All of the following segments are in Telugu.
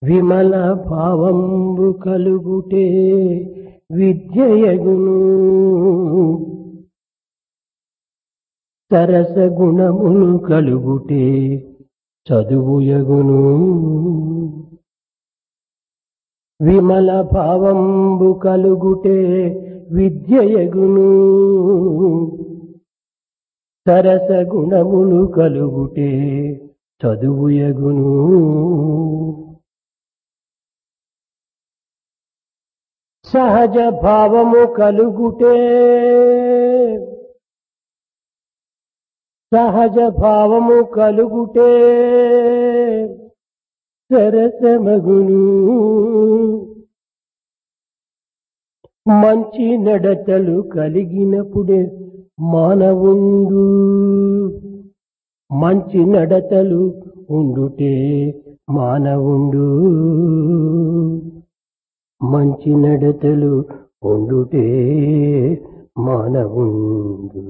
విమల భావంబు కలుగుటే విద్యయగును సరస గుణములు కలుగుటే చదువుయగును విమల భావంబు కలుగుటే విద్యయగును సరస గుణములు కలుగుటే చదువుయగును సహజ భావము కలుగుటే సహజ భావము కలుగుటే సరసమగును మంచి నడతలు కలిగినప్పుడే మానవుండు మంచి నడతలు ఉండుటే మానవుండు మంచి నడతలు ఉండుటే మానవుండు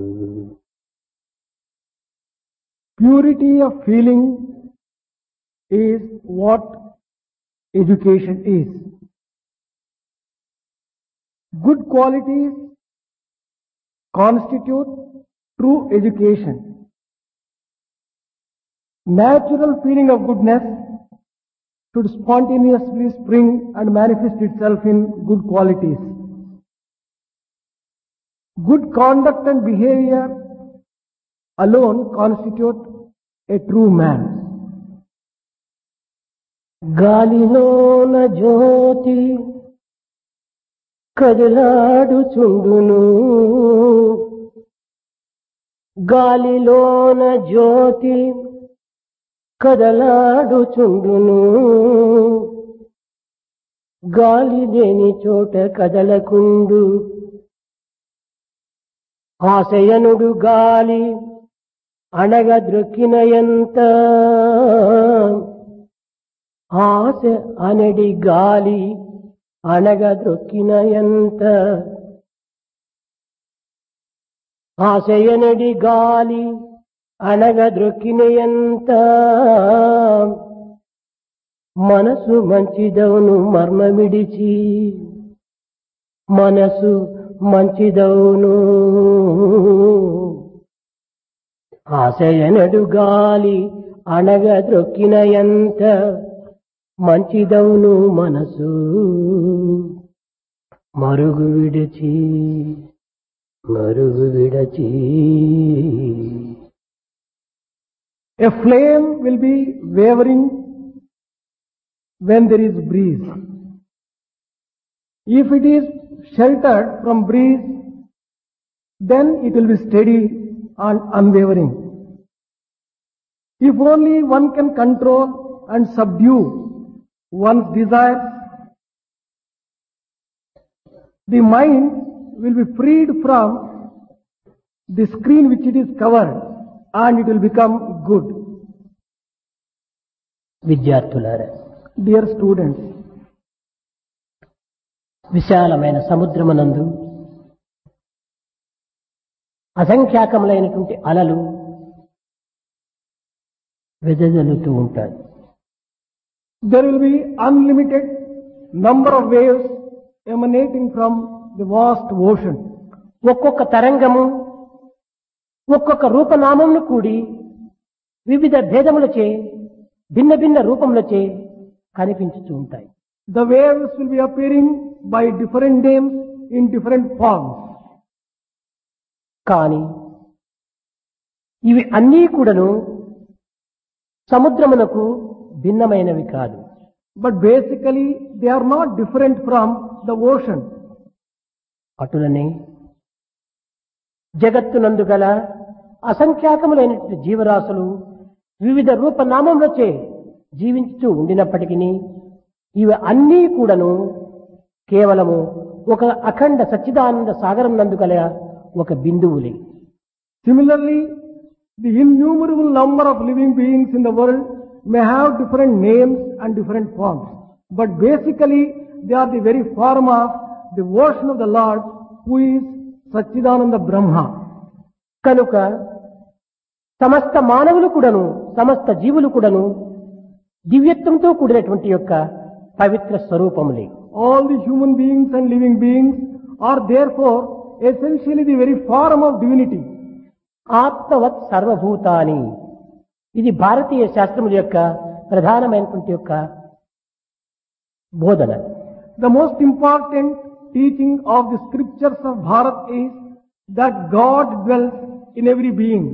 Purity of feeling is what education is. Good qualities constitute true education. Natural feeling of goodness should spontaneously spring and manifest itself in good qualities. Good conduct and behavior alone constitute a true man. గాలిలోన జ్యోతి కదిలాడుచుండును గాలిలోన జ్యోతి కదలాడుచుండును గాలి లేని చోట కదలకుండు ఆశయనుడు గాలి అణగద్రొక్కిన ఎంత ఆశ అనడి గాలి అణగద్రొక్కిన ఎంత ఆశయనడి గాలి అణగద్రొక్కిన ఎంత మనసు మంచిదవును మర్మమిడిచి మనసు మంచిదవును ఆశయనడు గాలి అణగద్రొక్కిన ఎంత మంచిదవును మనసు మరుగు విడిచి మరుగు విడచి A flame will be wavering when there is breeze. If it is sheltered from breeze, then it will be steady and unwavering. If only one can control and subdue one's desires, the mind will be freed from the screen which it is covered and it will become good. విద్యార్థులారా Dear students, విశాలమైన సముద్రమునందు అసంఖ్యాకములైనటువంటి అలలు వెదజల్లుతూ ఉంటాయి there will be unlimited number of waves emanating from the vast ocean. ఒక్కొక్క తరంగము ఒక్కొక్క రూపనామమును కూడి వివిధ భేదములచే భిన్న భిన్న రూపములచే కనిపించుతూ ఉంటాయి The waves will be appearing by different names in different forms. కానీ ఇవి అన్నీ కూడాను సముద్రమునకు భిన్నమైనవి కాదు But basically, they are not different from the ocean. అటులనే జగత్తునందు గల అసంఖ్యాకములైనటువంటి జీవరాశులు వివిధ రూపనామములచే జీవించుతూ ఉండినప్పటికీ ఇవి అన్నీ కూడాను కేవలము ఒక అఖండ సచ్చిదానంద సాగరం నందు గల ఒక బిందువులే Similarly, the innumerable number of living beings in the world may have different names and different forms. But basically, they are the very form of the ocean of the Lord who is Satchidananda Brahma. కనుక సమస్త మానవులు కూడాను సమస్త జీవులు కూడాను దివ్యత్వంతో కూడినటువంటి యొక్క పవిత్ర స్వరూపములే All the human beings and living beings are therefore essentially the very form of divinity. ఆత్మవత్ సర్వభూతాని ఇది భారతీయ శాస్త్రముల యొక్క ప్రధానమైనటువంటి యొక్క బోధన The most important teaching of the scriptures of Bharat is that God dwells in every being.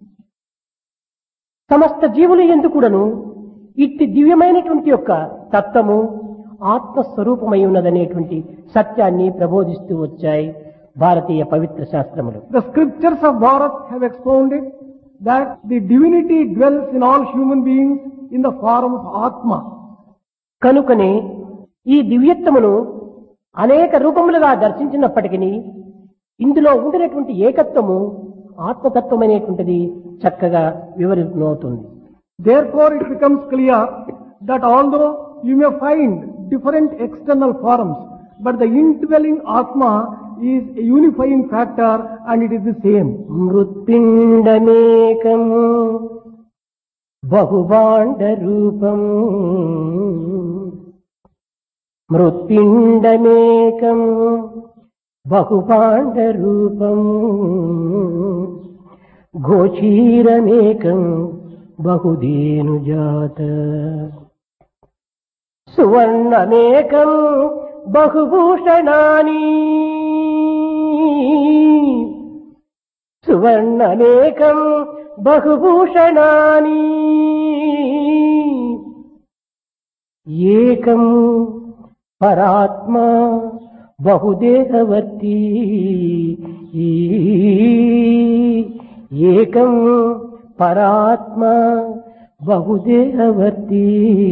సమస్త జీవులు ఎందుకుడను ఇట్టి దివ్యమైనటువంటి యొక్క తత్వము ఆత్మస్వరూపమై ఉన్నదనేటువంటి సత్యాన్ని ప్రబోధిస్తూ వచ్చాయి భారతీయ పవిత్ర శాస్త్రములు The scriptures of Bharat have expounded that the divinity dwells in all human beings in the form of Atma. కనుకనే ఈ దివ్యత్వమును అనేక రూపములుగా దర్శించినప్పటికీ ఇందులో ఉండినటువంటి ఏకత్వము ఆత్మతత్వం అనేటువంటిది చక్కగా వివరితమవుతుంది Therefore it becomes clear that although you may find different external forms, but the indwelling Atma is a unifying factor and it is the same. మృత్పిండమేకం బహుభాండ రూపం మృత్పిండమేకం బహుభాండ రూపం ఘోషీరమేకం బహుదేను జాత సువర్ణమేకం బహుభూషణాని సువర్ణమేకం బహుభూషణాని ఏకం పరాత్మా బహుదేహవర్తి ఏకం పరాత్మా బహుదేహవర్తి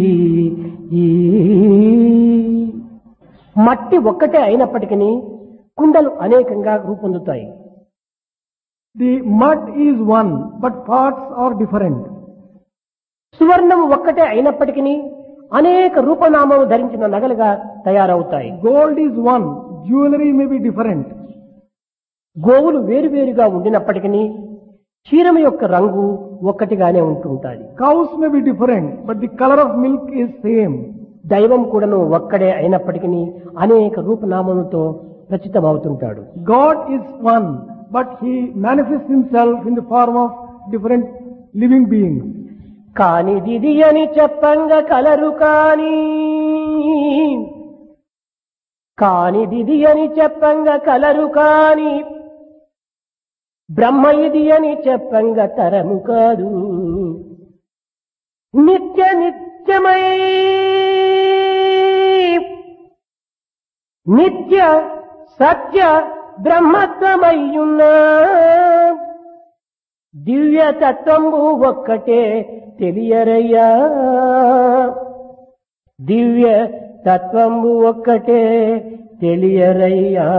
మట్టి ఒక్కటే అయినప్పటికీ కుండలు అనేకంగా రూపొందుతాయి The mud is one, but parts are different. సువర్ణం ఒక్కటే అయినప్పటికీ అనేక రూపనామము ధరించిన నగలుగా తయారవుతాయి Gold is one, jewelry may be different. గోవులు వేరువేరుగా ఉండినప్పటికీ క్షీరం యొక్క రంగు ఒక్కటిగానే ఉంటుంటాది Cows may be different, but the color of milk is same. దైవం కూడాను ఒక్కడే అయినప్పటికీ అనేక రూపనామములతో రచితమవుతుంటాడు God is one, but He manifests Himself in the form of different living beings. కానిదిది అని చెప్పంగా కలరు కాని కానిదిది అని చెప్పంగా కలరు కాని బ్రహ్మ ఇది అని చెప్పంగా తరము కాదు నిత్య నిత్యమై నిత్య సత్య బ్రహ్మత్వమయ్యున్నా దివ్య తత్వంబు ఒక్కటే తెలియరయ్యా దివ్య తత్వంబు ఒక్కటే తెలియరయ్యా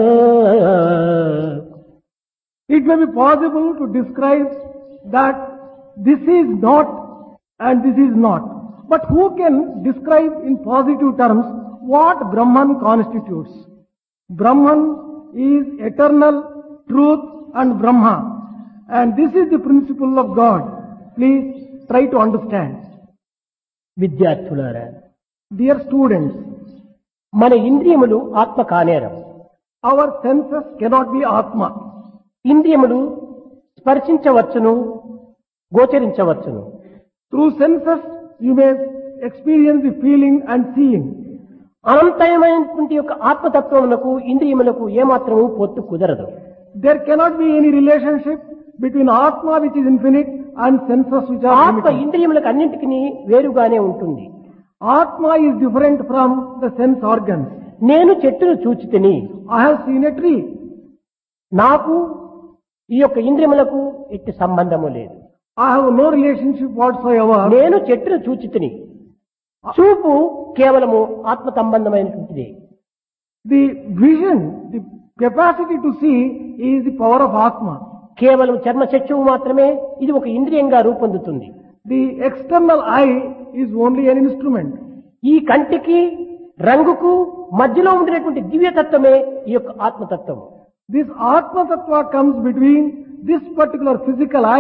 It may be possible to describe that this is not and this is not. But who can describe in positive terms what Brahman constitutes? Brahman is eternal truth and Brahma. And this is the principle of God. Please try to understand. విద్యార్థులారా Dear students, మన ఇంద్రియములు ఆత్మ కానేరం our senses cannot be Atma. ఇంద్రియములు స్పర్శించవచ్చును గోచరించవచ్చును Through senses, you may experience the feeling and seeing. అనంతమైనటువంటి యొక్క ఆత్మతత్వమునకు ఇంద్రియములకు ఏమాత్రము పొత్తు కుదరదు There cannot be any relationship between Atma which is infinite and senses which are ఆత్మ limited. ఇంద్రియములకు అన్నింటికి వేరుగానే ఉంటుంది Atma is different from the sense organs. నేను చెట్టును చూచి తిని I have seen a tree. నాకు ఈ యొక్క ఇంద్రియములకు ఎట్టి సంబంధము లేదు I have no relationship whatsoever. నేను చెట్టును చూచి తిని చూపు కేవలము ఆత్మ సంబంధమైనటువంటిది The vision, the capacity to see is the power of Atma. కేవలం చర్మ చక్షువు మాత్రమే ఇది ఒక ఇంద్రియంగా రూపొందుతుంది The external eye is only an instrument. ఈ కంటికి రంగుకు మధ్యలో ఉండినటువంటి దివ్యతత్వమే ఈ యొక్క ఆత్మతత్వం This Atma Tattva comes between this particular physical eye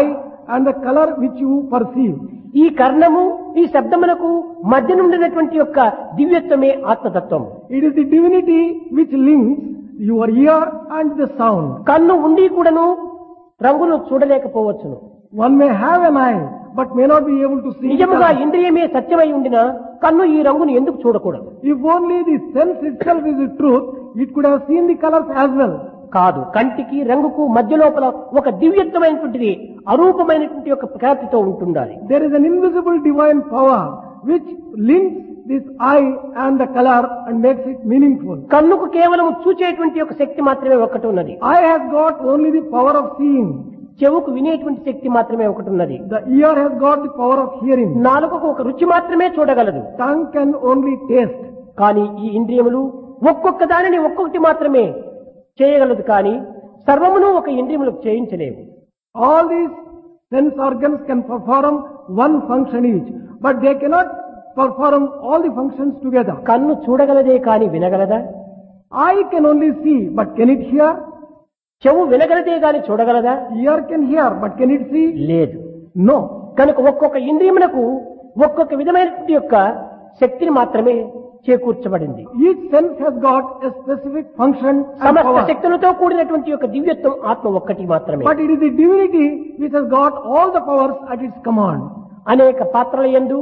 and the color which you perceive. ఈ కర్ణము ఈ శబ్దములకు మధ్య నుండినటువంటి యొక్క దివ్యత్వమే ఆత్మతత్వం It is the divinity which links your ear and the sound. కన్ను ఉండి కూడాను రంగును చూడలేకపోవచ్చును One may have an eye, but may not be able to see. the నిజముగా color. ఇంద్రియమే సత్యమై ఉండినా కన్ను ఈ రంగును ఎందుకు చూడకూడదు If only the sense itself is the truth, it could have seen the colors as well. కాదు కంటికి రంగుకు మధ్య లోపల ఒక దివ్యత్వమైనటువంటిది అరూపమైనటువంటి ఒక ఖ్యాతితో ఉంటుండాలి There is an invisible divine power which links this eye and the color and makes it meaningful. కన్నుకు కేవలం చూచేటువంటి ఒక శక్తి మాత్రమే ఒకటి ఉన్నది Eye has got only the power of seeing. చెవుకు వినేటువంటి శక్తి మాత్రమే ఒకటి ఉన్నది The ear has got the power of hearing. నాలుకకు ఒక రుచి మాత్రమే చూడగలదు Tongue can only taste. కానీ ఈ ఇంద్రియములు ఒక్కొక్క దానిని ఒక్కొక్కటి మాత్రమే చేయగలదు కానీ సర్వమును ఒక ఇంద్రియములకు చేయించలేవు All these sense organs can perform one function each, but they cannot perform all the functions together. కన్ను చూడగలదే కానీ వినగలదా Eye can only see, but can it hear? చెవు వినగలదే కానీ చూడగలదా Ear can hear, but can it see? లేదు No. కనుక ఒక్కొక్క ఇంద్రియమునకు ఒక్కొక్క విధమైనటువంటి యొక్క శక్తిని మాత్రమే చేకూర్చబడింది Each sense has got a specific function and సమస్త power. శక్తులతో కూడినటువంటి యొక్క దివ్యత్వం ఆత్మ ఒక్కటి మాత్రమే But it is the divinity which has got all the powers at its command. అనేక పాత్రల యందు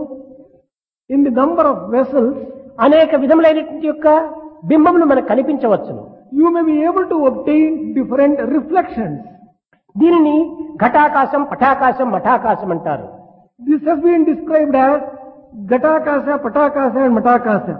In the number of vessels, అనేక విధములైనటువంటి యొక్క బింబములు మనకు కనిపించవచ్చును you may be able to obtain different reflections. దీనిని ఘటాకాశం పటాకాశం మఠాకాశం అంటారు This has been described as Gatakasa, Patakasa and Matakasa.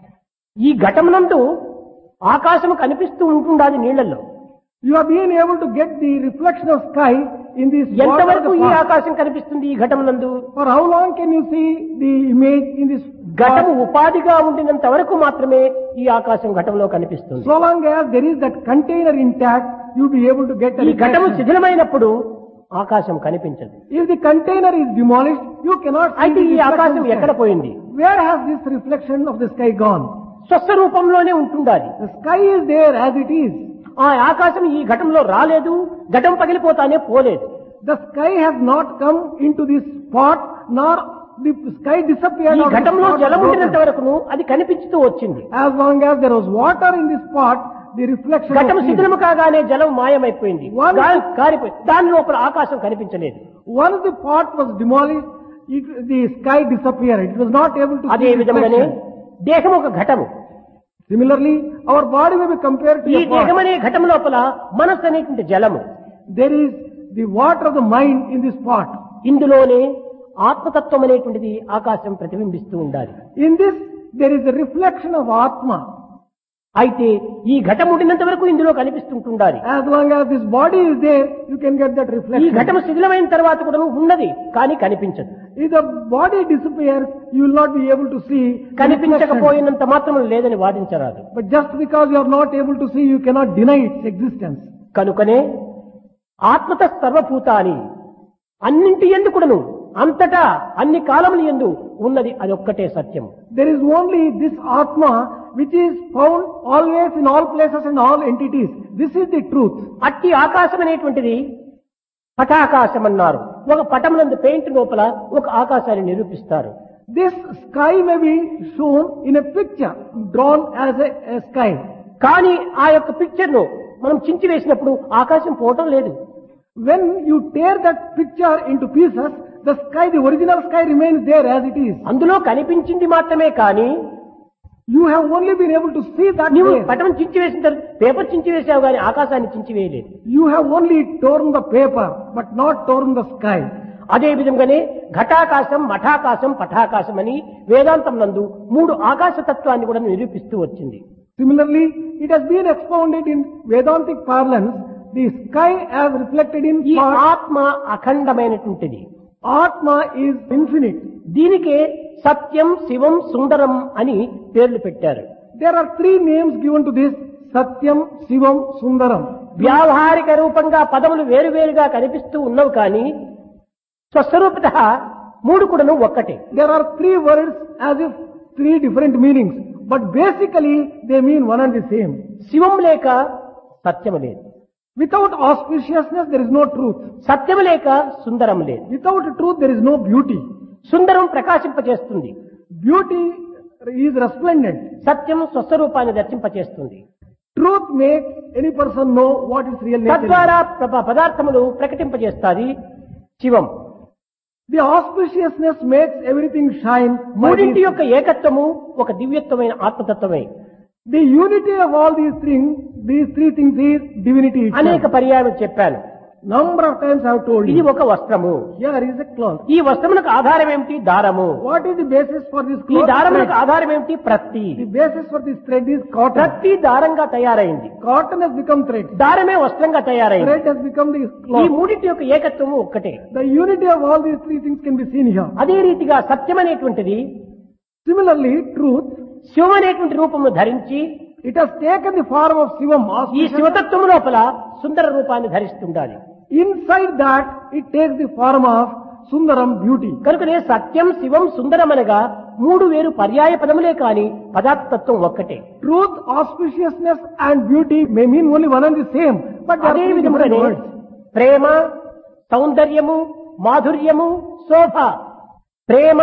ఈ ఘటమునందు ఆకాశము కనిపిస్తూ ఉంటుండాలి నీళ్లలో You are being able to get the reflection of sky in this water. ఎంతవరకు of the ఈ pot. ఆకాశం కనిపిస్తుంది ఈ ఘటమునందు For how long can you see the image in this ఘటము pot? ఉపాధిగా ఉండినంత వరకు మాత్రమే ఈ ఆకాశం ఘటంలో కనిపిస్తుంది So long as there is that container intact, you'll be able to get a ఈ ఘటము reflection. శిథిలమైనప్పుడు ఆకాశం కనిపించదు If the container is demolished, you cannot see అయితే the ఈ reflection ఆకాశం of ఎక్కడ sky. పోయింది Where has this reflection of the sky gone? స్వస్థ రూపంలోనే ఉంటుండాలి The sky is there as it is. ఆ ఆకాశం ఈ ఘటంలో రాలేదు ఘటం పగిలిపోతానే పోలేదు The sky has not come into this spot, nor the sky disappeared. ఈ or the ఘటంలో spot జలం was ఉండినంత broken. వరకును అది కనిపించుతూ వచ్చింది As long as there was water in this pot, the reflection ఘటం was seen. శిథిలము కాగానే జలం మాయమైపోయింది One- గాలి కారిపోయింది దాని లోపల ఆకాశం కనిపించలేదు Once the pot was demolished, it, the sky disappeared. It was not able to అదే see విధముగానే reflection. దేహం ఒక ఘటము Similarly, our body may be compared to ఈ a pot. దేహం అనే ఘటం లోపల మనస్సు అనేటువంటి జలము There is the water of the mind in this pot. ఇందులోనే ఆత్మతత్వం అనేటువంటిది ఆకాశం ప్రతిబింబిస్తూ ఉండాలి In this, there is a reflection of Atma. అయితే ఈ ఘటం ఉండినంత వరకు ఇందులో కనిపిస్తుంటుండాలి As long as this body is there, you can get that ఈ reflection. ఘటము శిథిలమైన తర్వాత కూడా ఉన్నది కానీ కనిపించదు If the body disappears, you will not be able to see. the reflection. కనిపించకపోయినంత మాత్రం లేదని వాదించరాదు But just because you are not able to see, you cannot deny its existence. కనుకనే ఆత్మత సర్వభూతాని అన్నింటి ఎందుకుడను అంతటా అన్ని కాలములు ఎందు ఉన్నది అది ఒక్కటే సత్యం There is only this Atma which is found always in all places and all entities. This is the truth. అట్టి ఆకాశం అనేటువంటిది పటాకాశం అన్నారు ఒక పటమునందు పెయింట్ లోపల ఒక ఆకాశాన్ని నిరూపిస్తారు This sky may be shown in a picture drawn as a, a sky. కానీ ఆ యొక్క పిక్చర్ ను మనం చించి వేసినప్పుడు ఆకాశం పోవటం లేదు When you tear that picture into pieces, the sky, the original sky remains there as it is. అందులో కనిపించింది మాత్రమే కానీ You have only been able to see that నీవు there. పటం చించి వేసిన తర్వాత పేపర్ చించి వేసావు కానీ ఆకాశాన్ని చించి వేయలేదు You have only torn the paper, but not torn the sky. అదే విధంగానే ఘటాకాశం మఠాకాశం పఠాకాశం అని వేదాంతం నందు మూడు ఆకాశ తత్వాన్ని కూడా నిరూపిస్తూ వచ్చింది Similarly, it has been expounded in Vedantic parlance, the sky as reflected in ఈ thought, ఆత్మ అఖండమైనటువంటిది Atma is infinite. దీనికే సత్యం శివం సుందరం అని పేర్లు పెట్టారు There are three names given to this, Satyam, Shivam, Sundaram. వ్యావహారిక రూపంగా పదములు వేరువేరుగా కనిపిస్తూ ఉన్నవి కానీ స్వస్వరూపత మూడు కూడాను ఒక్కటే There are three words as if three different meanings, but basically they mean one and the same. శివం లేక సత్యము లేదు Without auspiciousness, there is no truth. there is no truth. సత్యము లేక సుందరం లేదు Without truth, there is no beauty. Sundaram ప్రకాశింపచేస్తుంది Beauty is resplendent. Satyam స్వస్వరూపాన్ని దర్శింపచేస్తుంది Truth makes any person know what its real nature is. తద్వారా ప్ర- పదార్థములు ప్రకటింపజేస్తాది శివం The auspiciousness makes everything shine. by మూడింటి this- యొక్క ఏకత్వము ఒక దివ్యత్వమైన ఆత్మతత్వమే The unity of all these things, these three things is divinity అనేక itself. పర్యాయం చెప్పాను Number of times I have told ఇది you. ఒక వస్త్రము Here is a cloth. ఈ వస్త్రములకు ఆధారం ఏమిటి దారము What is the basis for this ఈ cloth? దారములకు thread? ఆధారం ఏమిటి ప్రత్తి The basis for this thread is cotton. ప్రత్తి దారంగా తయారైంది Cotton has become thread. దారమే వస్త్రంగా తయారైంది Thread has become the ఈ cloth. మూడింటి యొక్క ఏకత్వము ఒక్కటే The unity of all these three things can be seen here. అదే రీతిగా సత్యం అనేటువంటిది Similarly, truth, శివం అనేటువంటి రూపము ధరించి it has taken the form of Shivam. ఈ auspicious. శివతత్వము లోపల సుందర రూపాన్ని ధరిస్తుండాలి Inside that, it takes the form of Sundaram beauty. కనుకనే సత్యం శివం సుందరం అనగా మూడు వేరు పర్యాయ పదములే కాని పదార్థతత్వం ఒక్కటే Truth, auspiciousness and beauty may mean only one and the same, but they are అదే three different విధముగానే words. ప్రేమ సౌందర్యము మాధుర్యము శోభ ప్రేమ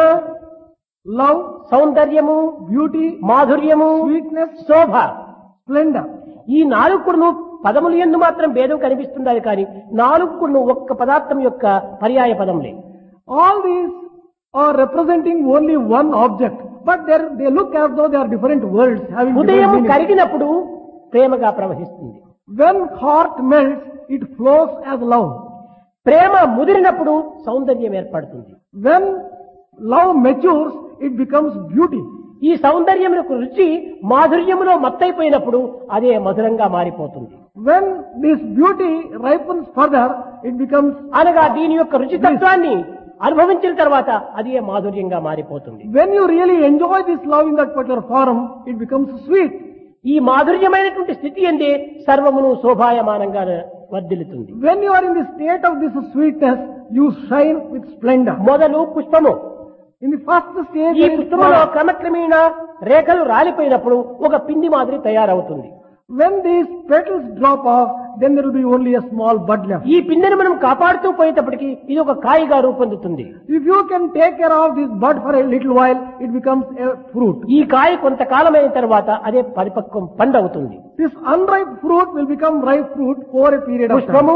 Love, సౌందర్యము beauty, మాధుర్యము sweetness, శోభ splendor. ఈ నాలుగు కూడాను పదములు ఎందు మాత్రం భేదం కనిపిస్తుండాలి కానీ నాలుగు కూడాను ఒక్క పదార్థం యొక్క పర్యాయ పదములే All these are representing only one object, but they're- they look as though they are different words having different హృదయం meanings. కరిగినప్పుడు ప్రేమగా ప్రవహిస్తుంది When heart melts, it flows as love. ప్రేమ ముదిరినప్పుడు సౌందర్యం ఏర్పడుతుంది When love matures, it becomes beauty. ఈ సౌందర్యములకు రుచి మాధుర్యములో మత్తైపోయినప్పుడు అదే మధురంగా మారిపోతుంది When this beauty ripens further, it becomes, అనగా దీని యొక్క రుచితత్వాన్ని అనుభవించిన తర్వాత అదే మాధుర్యంగా మారిపోతుంది when you really enjoy this love in that particular form, it becomes sweet. ఈ మాధుర్యమైనటువంటి స్థితి ఎందే సర్వమును శోభాయమానంగా వర్ధిల్లుతుంది When you are in the state of this sweetness, you shine with splendor. మొదలు పుష్పము In the first stage, ఈ there is పుష్పములో flower. క్రమక్రమేణా రేఖలు రాలిపోయినప్పుడు ఒక పిండి మాదిరి తయారవుతుంది when these petals drop off, then there will be only a small bud left. ఈ పిండిని మనం కాపాడుతూ పోయేటప్పటికి ఇది ఒక కాయగా రూపొందుతుంది If you can take care of this bud for a little while, it becomes a fruit. ఈ కాయ కొంతకాలమైన తర్వాత అదే పరిపక్వం పండవుతుంది This unripe fruit will become ripe fruit over a period of time. పుష్పము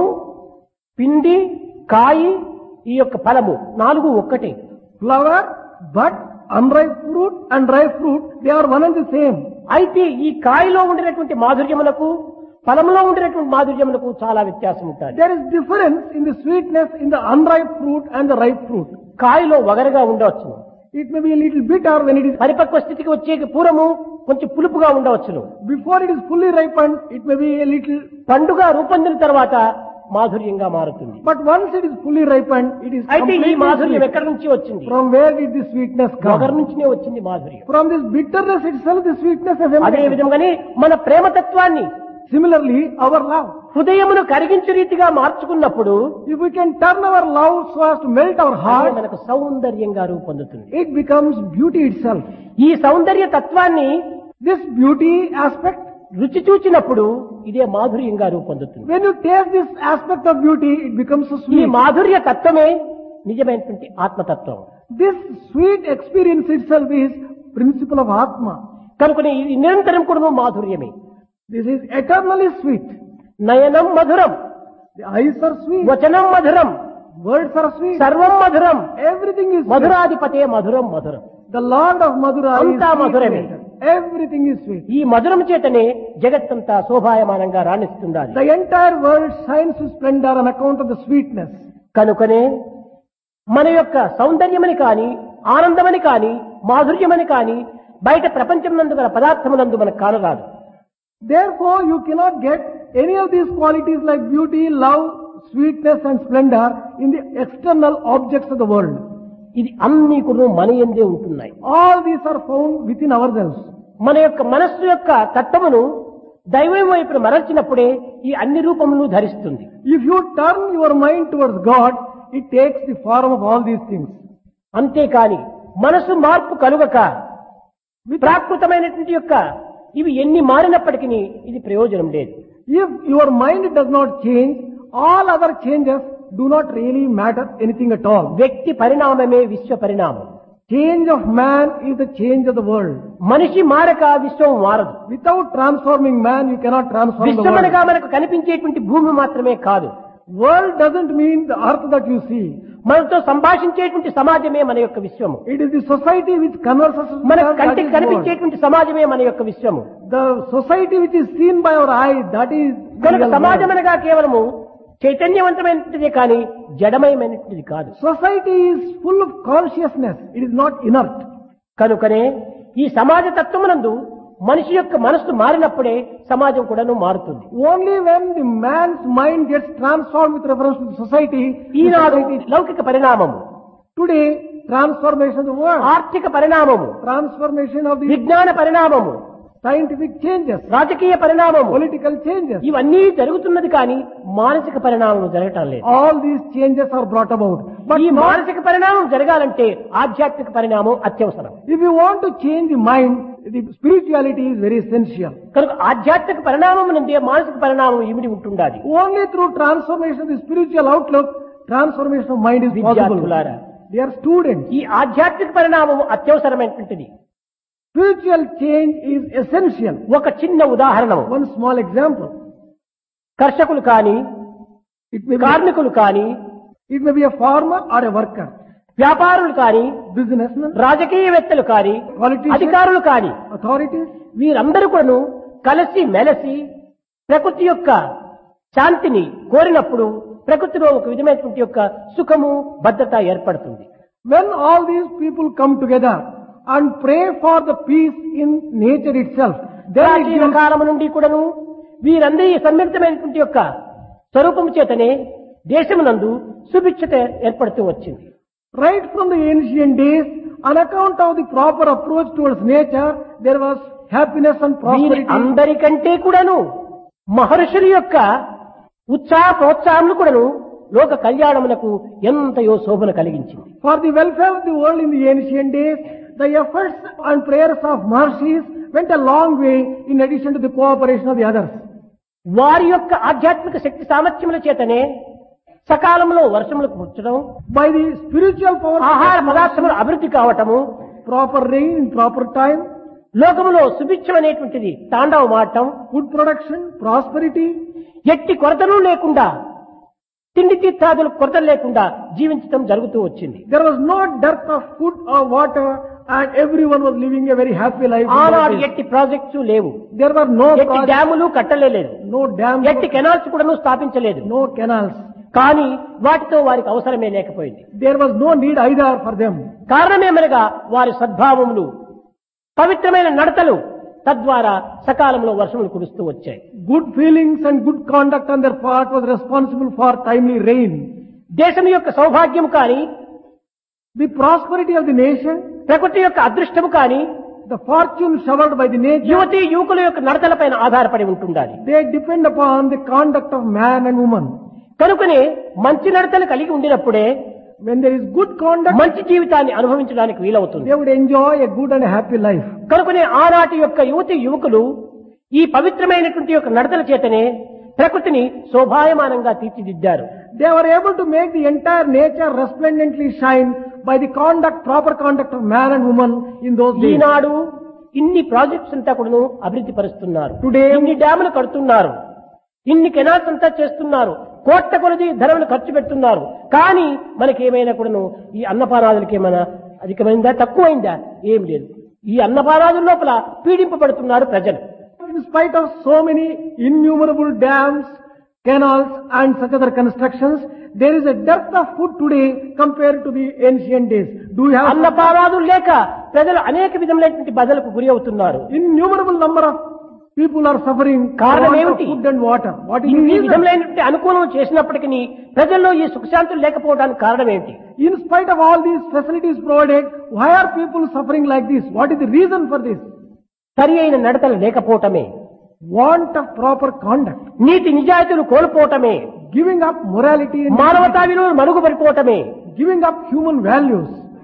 పిండి కాయి ఈ యొక్క ఫలము నాలుగు ఒక్కటే Flower, bud, unripe fruit and ripe fruit, they are one and the same. అయితే ఈ కాయలో ఉండినటువంటి మాధుర్యములకు ఫలములో ఉండినటువంటి మాధుర్యములకు చాలా వ్యత్యాసం ఉంటుంది There is difference in the sweetness in the unripe fruit and the ripe fruit. కాయలో వగరగా ఉండవచ్చును It may be a little bitter when it is, పరిపక్వ స్థితికి వచ్చే పూర్వము కొంచెం పులుపుగా ఉండవచ్చును before it is fully ripened, it may be a little, పండుగ రూపొందిన తర్వాత మాధుర్యంగా మారుతుంది but once it is fully ripened, it is అయితే ఈ completely మాధుర్యం sweet. ఎక్కడి నుంచి వచ్చింది From where did the sweetness వగరు come? నుంచినే వచ్చింది మాధుర్యం From this bitterness itself, the sweetness has అదే emanated. విధంగానే మన ప్రేమతత్వాన్ని Similarly, our love. హృదయమును కరిగించు రీతిగా మార్చుకున్నప్పుడు If we can turn our love so as to melt our అదే heart, మనకు సౌందర్యంగా రూపొందుతుంది it becomes beauty itself. ఈ సౌందర్య తత్వాన్ని This beauty aspect, రుచి చూచినప్పుడు ఇదే మాధుర్యంగా రూపొందుతుంది when you taste this aspect of beauty, it becomes so ఈ sweet. మాధుర్య తత్వమే నిజమైనటువంటి ఆత్మతత్వం This sweet experience itself is principle of Atma. కనుకనే ఇది నిరంతరం కూడా మాధుర్యమే This is eternally sweet. నయనం మధురం The eyes are sweet, వచనం మధురం words are sweet, సర్వం మధురం everything is sweet. మధురాధిపతే మధురం మధురం The Lord of Madhura is అంతా sweet మధురమే. nature. Everything is sweet. ఈ మధురం చేతనే జగత్తంతా శోభాయమానంగా రాణిస్తుండాలి The entire world shines with splendor on account of the sweetness. కనుకనే మన యొక్క సౌందర్యమని కాని ఆనందమని కాని మాధుర్యమని కాని బయట ప్రపంచం నందు గల పదార్థమునందు మనకు కానరాదు Therefore, you cannot get any of these qualities like beauty, love, sweetness and splendor in the external objects of the world. ఇది అన్ని కూడా మన ఎందే ఉంటున్నాయి All these are found within ourselves. మన యొక్క మనస్సు యొక్క తత్వమును దైవం వైపు మరల్చినప్పుడే ఈ అన్ని రూపములు ధరిస్తుంది If you turn your mind towards God, it takes the form of all these things. అంతేకాని మనసు మార్పు కలుగక ప్రాకృతమైనటువంటి యొక్క ఇవి ఎన్ని మారినప్పటికీ ఇది ప్రయోజనం లేదు If your mind does not change, all other changes do not really matter anything at all. వ్యక్తి పరిణామమే విశ్వ పరిణామం Change of man is the change of the world. మనిషి మారక విశ్వం మారదు Without transforming man, you cannot transform the విశ్వమనగా world. మనకు కనిపించేటువంటి భూమి మాత్రమే కాదు World doesn't mean the earth that you see. మనతో సంభాషించేటువంటి సమాజమే మన యొక్క విశ్వము It is the society which converses with మనకు us, that కంటికి is world. కనిపించేటువంటి సమాజమే మన యొక్క విశ్వము The society which is seen by our eye, that is the కనుక real సమాజం world. అనగా కేవలము చైతన్యవంతమైనటువంటిది కానీ జడమయమైనటువంటిది కాదు Society is full of consciousness. It is not inert. కనుకనే ఈ సమాజ తత్వమునందు మనిషి యొక్క మనస్సు మారినప్పుడే సమాజం కూడాను మారుతుంది Only when the man's mind gets transformed with reference to the society, the Eenadu society- లౌకిక పరిణామము today, transformation of the world, ఆర్థిక పరిణామము transformation of the విజ్ఞాన పరిణామము scientific changes, రాజకీయ పరిణామము political changes. ఇవన్నీ జరుగుతున్నది కానీ మానసిక పరిణామం జరగటం లేదు All these changes are brought about. But ఈ not, మానసిక పరిణామం జరగాలంటే ఆధ్యాత్మిక పరిణామం అత్యవసరం if you want to change the mind, the spirituality is very essential. కనుక ఆధ్యాత్మిక పరిణామం నుండి మానసిక పరిణామం ఇమిడి ఉంటుండాలి Only through transformation of the spiritual outlook, transformation of mind is possible. విద్యార్థులారా They are students. ఈ ఆధ్యాత్మిక పరిణామం అత్యవసరమైనటువంటిది Spiritual change is essential. ఒక చిన్న ఉదాహరణ One small example. కర్షకులు కానీ It may, be, కార్మికులు కానీ it may be a farmer or a worker, వ్యాపారులు కానీ businessman, రాజకీయవేత్తలు కానీ politician, అధికారులు కానీ authorities. వీరందరూ కూడాను కలిసి మెలసి ప్రకృతి యొక్క శాంతిని కోరినప్పుడు ప్రకృతిలో ఒక విధమైనటువంటి యొక్క సుఖము భద్రత ఏర్పడుతుంది When all these people come together and pray for the peace in nature itself, then it ప్రాచీన gives, కాలము నుండి కూడాను వీరందరి సమ్మిళితమైనటువంటి యొక్క స్వరూపము చేతనే దేశమునందు సుభిక్షత ఏర్పడుతూ వచ్చింది right from the ancient days, on account of the proper approach towards nature, there was happiness and వీరి prosperity. అందరికంటే కూడాను మహర్షుల యొక్క ఉత్సాహ ప్రోత్సాహములు కూడాను లోక కళ్యాణమునకు ఎంతయో శోభన కలిగించింది For the welfare of the world in the ancient days, the efforts and prayers of Maharshis went a long way in addition to the cooperation of the others. వారి యొక్క ఆధ్యాత్మిక శక్తి సామర్థ్యముల చేతనే సకాలంలో వర్షములకు పుచ్చడం By the spiritual power ఆహార of పదార్థములు అభివృద్ధి కావటము proper rain in proper time, లోకములో సుభిక్షం అనేటువంటిది తాండవం ఆడటం food production, prosperity, ఎట్టి కొరతలు లేకుండా తిండి తీర్థాదులు కొరతలు లేకుండా జీవించటం జరుగుతూ వచ్చింది there was no dearth of food or water and everyone was living a very happy life. in those ఆనాడు days. ఎట్టి ప్రాజెక్ట్స్ లేవు There were no ఎట్టి projects, డ్యాములు కట్టలేదు no dams, ఎట్టి కెనాల్స్ కూడా స్థాపించలేదు no canals. కానీ వాటితో వారికి అవసరమే లేకపోయింది There was no need either for them. కారణమేమనగా వారి సద్భావములు పవిత్రమైన నడతలు తద్వారా సకాలంలో వర్షములు కురుస్తూ వచ్చాయి Good feelings and good conduct on their part was responsible for timely rain. దేశం యొక్క సౌభాగ్యము కానీ The prosperity of the nation, ప్రకృతి యొక్క అదృష్టము కానీ the fortune showered by the nature, యువతి యువకుల యొక్క నడతలపైన ఆధారపడి ఉంటుండాలి they depend upon the conduct of man and woman. కనుకనే మంచి నడతలు కలిగి ఉండినప్పుడే When there is good conduct, మంచి జీవితాన్ని అనుభవించడానికి వీలవుతుంది they would enjoy a good and a happy life. కనుకనే ఆనాటి యొక్క యువతి యువకులు ఈ పవిత్రమైనటువంటి యొక్క నడతల చేతనే ప్రకృతిని శోభాయమానంగా తీర్చిదిద్దారు They were able to make the entire nature resplendently shine by the conduct, proper conduct of man and woman in those days. ఈనాడు ఇన్ని ప్రాజెక్ట్స్ అంతా కూడాను అభివృద్ధి పరుస్తున్నారు Today- ఇన్ని డ్యాములు కడుతున్నారు ఇన్ని కెనాల్స్ అంతా చేస్తున్నారు కోట్ల కొలది ధరలు ఖర్చు పెడుతున్నారు కానీ మనకి ఏమైనా కూడాను ఈ అన్నపానాదులకి ఏమైనా అధికమైందా తక్కువైందా ఏం లేదు ఈ అన్నపానాదుల లోపల పీడింపబడుతున్నారు ప్రజలు In spite of so many innumerable dams, canals and such other constructions, there is a dearth of food today compared to the ancient days. Do you have అన్నపానాదులు లేక ప్రజలు అనేక విధములైనటువంటి బదలకు గురి అవుతున్నారు innumerable number of people are suffering for కారణం want of ఏమిటి? food and water? What is the ఇన్ని reason? విధములైనటువంటి అనుకూలం చేసినప్పటికీ ప్రజల్లో ఈ సుఖశాంతులు లేకపోవడానికి కారణం ఏంటి In spite of all these facilities provided, why are people suffering like this? What is the reason for this? సరి అయిన నడతలు లేకపోవటమే Want of proper conduct, నీతి నిజాయితీలు కోల్పోవటమే giving up morality and మానవతా విలువలు మరుగుపడిపోవటమే giving up human values.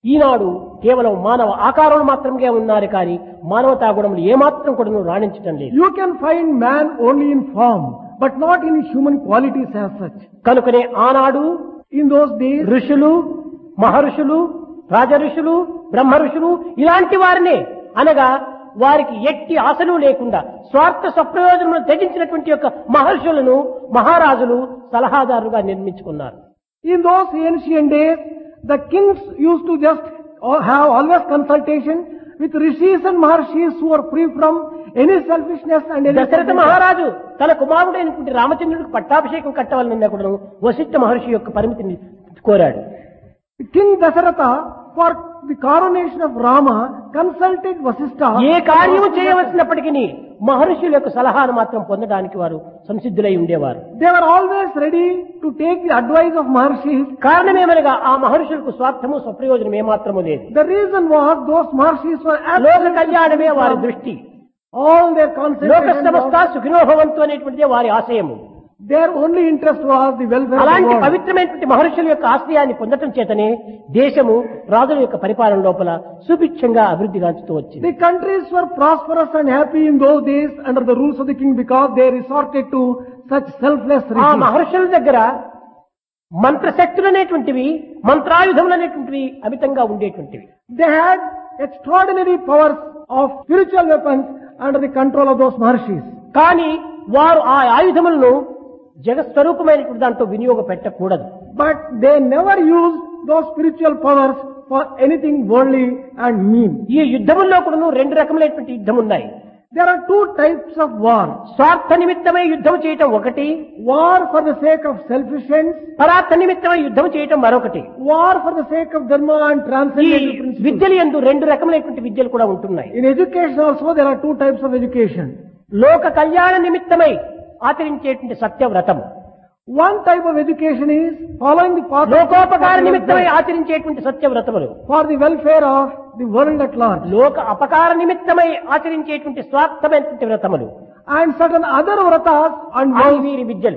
ఈనాడు కేవలం మానవ ఆకారంలో మాత్రమే ఉన్నారు కానీ మానవతా గుణములు ఏమాత్రం కూడా రాణించటం లేదు You can find man only in form, but not in human qualities as such. కనుకనే ఆనాడు In those days, ఋషులు మహర్షులు రాజ ఋషులు బ్రహ్మ ఋషులు ఇలాంటి వారినే అనగా వారికి ఎట్టి ఆశలు లేకుండా స్వార్థ సప్రయోజనములు త్యజించినటువంటి యొక్క మహర్షులను మహారాజులు సలహాదారుగా నిర్మించుకున్నారు in those ancient days, the kings used to just uh, have always consultation with rishis and maharshis who are free from any selfishness and any Dasharatha selfishness. మహారాజు తన కుమారుడైనటువంటి రామచంద్రుడికి పట్టాభిషేకం కట్టవాలన్న కూడా వశిష్ఠ మహర్షి యొక్క పరిమితిని కోరాడు King Dasaratha, for the coronation of Rama, consulted Vasistha. ఏ కార్యము చేయవలసినప్పటికీ మహర్షుల యొక్క సలహాను మాత్రం పొందడానికి వారు సంసిద్ధులై ఉండేవారు They were always ready to take the advice of Maharshis. కారణమేమనగా ఆ మహర్షులకు స్వార్థము స్వప్రయోజనం ఏమాత్రము లేదు The reason was those Maharshis were లోక absolutely కళ్యాణమే వారి from దృష్టి all their లోక concentration. సమస్త was- సుఖినోభవంతు అనేటువంటిదే వారి ఆశయము Their only interest was the welfare of the అలాంటి world. పవిత్రమైనటువంటి మహర్షుల యొక్క ఆశ్రయాన్ని పొందటం చేతనే దేశము రాజుల యొక్క పరిపాలన లోపల సుభిక్షంగా అభివృద్ధి గాంచుతూ వచ్చింది The countries were prosperous and happy in those days under the rules of the king because they resorted to such selfless ఆ regimes. మహర్షుల దగ్గర మంత్రశక్తులు అనేటువంటివి మంత్రాయుధములు అనేటువంటివి అమితంగా ఉండేటువంటివి They had extraordinary powers of spiritual weapons under the control of those Maharshis. కానీ వారు ఆ ఆయుధములను జగస్వరూపమైనటువంటి దాంట్లో వినియోగపెట్టకూడదు But they never used those spiritual powers for anything worldly and mean. ఈ యుద్ధముల్లో కూడా రెండు రకములైనటువంటి యుద్ధం ఉన్నాయి There are two types of war. స్వార్థ నిమిత్తమై యుద్ధం చేయటం ఒకటి War for the sake of selfish ends, పరార్థ నిమిత్తమై యుద్ధం చేయటం మరొకటి war for the sake of dharma and ఈ transcendental principles. విద్యలు ఎందు రెండు రకములైనటువంటి విద్యలు కూడా ఉంటున్నాయి In education also there are two types of education. లోక కళ్యాణ నిమిత్తమై ఆచరించేటువంటి సత్యవ్రతము One type of education is following the path of లోకోపకార నిమిత్తమై ఆచరించేటువంటి సత్యవ్రతములు for the welfare of the world at large. లోక అపకార నిమిత్తమై ఆచరించేటువంటి స్వార్థమైనటువంటి వ్రతములు And certain other vratas and అవి vows. వీరి విద్యలు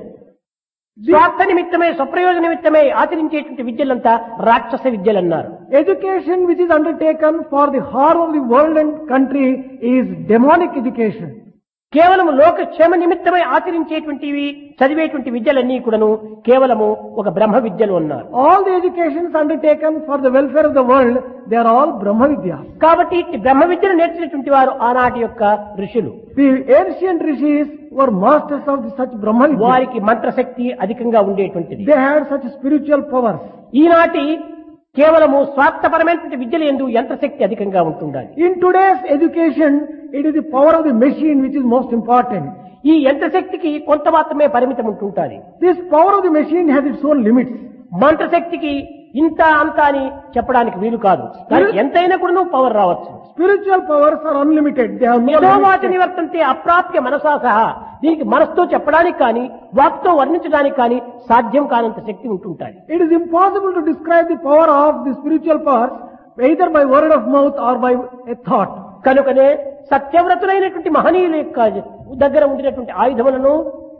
స్వార్థ నిమిత్తమై స్వప్రయోజన నిమిత్తమై ఆచరించేటువంటి విద్యలంతా రాక్షస విద్యలు అన్నారు Education which is undertaken for the harm of the world and country is demonic education. కేవలం లోక క్షేమ నిమిత్తమై ఆచరించేటువంటివి చదివేటువంటి విద్యలన్నీ కూడాను కేవలము ఒక బ్రహ్మ విద్యలు అన్నారు All the educations undertaken for the welfare of the world, they are all Brahma Vidya. కాబట్టి ఇట్టి బ్రహ్మ విద్యను నేర్చినటువంటి వారు ఆనాటి యొక్క ఋషులు The ancient rishis were masters of such Brahma Vidya. వారికి మంత్రశక్తి అధికంగా ఉండేటువంటిది They had such spiritual powers. ఈనాటి కేవలము స్వార్థపరమైనటువంటి విద్యలు ఎందు యంత్రశక్తి అధికంగా ఉంటుండాలి In today's education, it is the power of the machine which is most important. ఈ యంత్రశక్తికి కొంత మాత్రమే పరిమితం ఉంటుంటాది This power of the machine has its own limits. మంత్రశక్తికి ఇంత అంత అని చెప్పడానికి వీలు కాదు దానికి ఎంతైనా కూడా పవర్ రావచ్చు Spiritual powers are unlimited. They have no యథోవాచ limits. నివర్తంతే అప్రాప్య మనసా సహా దీనికి మనసుతో చెప్పడానికి కానీ వాక్తో వర్ణించడానికి కానీ సాధ్యం కానంత శక్తి ఉంటుంటాయి It is impossible to describe the power of the spiritual powers either by word of mouth or by a thought. కనుకనే సత్యవ్రతులైనటువంటి మహనీయుల యొక్క దగ్గర ఉండినటువంటి ఆయుధములను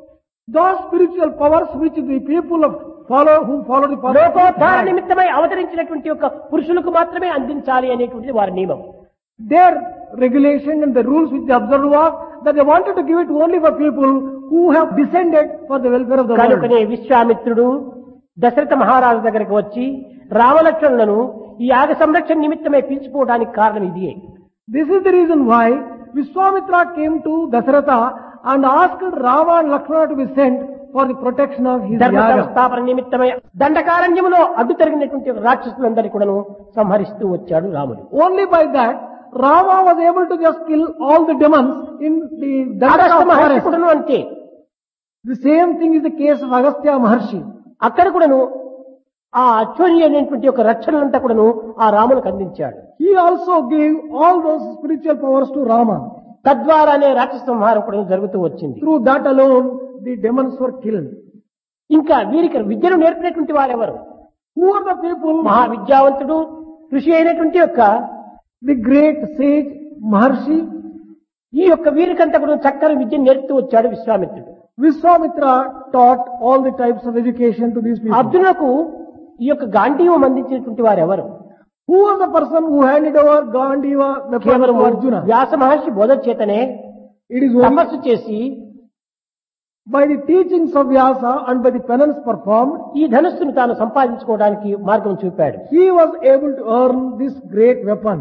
Those spiritual powers which the people of follow who follow the path of లోకోద్ధార Christ, నిమిత్తమై అవతరించినటువంటి యొక్క పురుషులకు మాత్రమే అందించాలి అనేటువంటిది వారి నియమం their regulation and the rules which they observed was that they wanted to give it only for people who have descended for the welfare of the world. కనుకనే విశ్వామిత్రుడు దశరథ మహారాజు దగ్గరికి వచ్చి రామలక్ష్మణులను ఈ యాగ సంరక్షణ నిమిత్తమై పిలుచుకోవడానికి కారణం ఇదే This is the reason why Vishwamitra came to Dasaratha and asked Rama and Lakshmana to be sent for the protection of his ధర్మ yaga. సంస్థాపన నిమిత్తమై దండకారణ్యములో అడ్డు తరిగినటువంటి రాక్షసులందరినీ కూడాను సంహరిస్తూ వచ్చాడు రాముడు Only by that, Rama was able to just kill all the demons in the అగస్త Dandaka Maharshi forest. కూడాను అంతే The same thing is the case of Agastya Maharshi. అక్కడ కూడాను ఆ అశ్వని అనేటువంటి యొక్క రక్షణలంతా కూడాను ఆ రామునికి అందించాడు He also gave all those spiritual powers to Rama. తద్వారానే రాక్షస సంహారం కూడా జరుగుతూ వచ్చింది Through that alone, the demons were killed. ఇంకా వీరికి విద్యను నేర్పినటువంటి వారెవరు Who are the people? మహా విద్యావంతుడు ఋషి అయినటువంటి యొక్క The great sage Maharshi ఈ యొక్క వీరికంతా కూడా చక్కని విద్యను నేర్పుతూ వచ్చాడు విశ్వామిత్రుడు Vishwamitra taught all the types of education to these people. అర్జునులకు ఈ యొక్క గాంధీవం అందించినటువంటి వారెవరు Who was the person who handed over Gandiva weapon కేవలం to Arjuna? వ్యాస మహర్షి బోధ చేతనే It is only తపస్సు చేసి by the teachings of Vyasa and by the penance performed, ఈ ధనుస్సును తాను సంపాదించుకోవడానికి మార్గం చూపాడు he was able to earn this great weapon.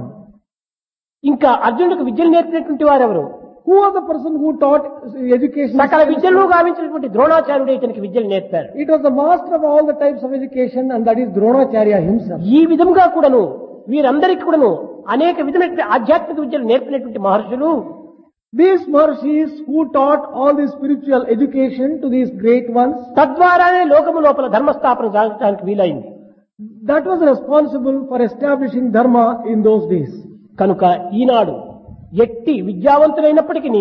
ఇంకా అర్జునుడికి విద్యలు నేర్పినటువంటి వారెవరు Who was the person who taught education? సకల విద్యలను గావించినటువంటి ద్రోణాచార్యుడు ఇతనికి విద్యలు నేర్పారు It was the master of all the types of education and that is Dronacharya himself. ఈ విధంగా కూడాను వీరందరికీ కూడాను అనేక విధమైనటువంటి ఆధ్యాత్మిక విద్యలు నేర్పినటువంటి మహర్షులు These Mahర్షis who taught all the spiritual education to these great ones, తద్వారానే లోకము లోపల ధర్మస్థాపన సాధించడానికి వీలైంది that was responsible for establishing dharma in those days. కనుక ఈనాడు ఎట్టి విద్యావంతులైనప్పటికీ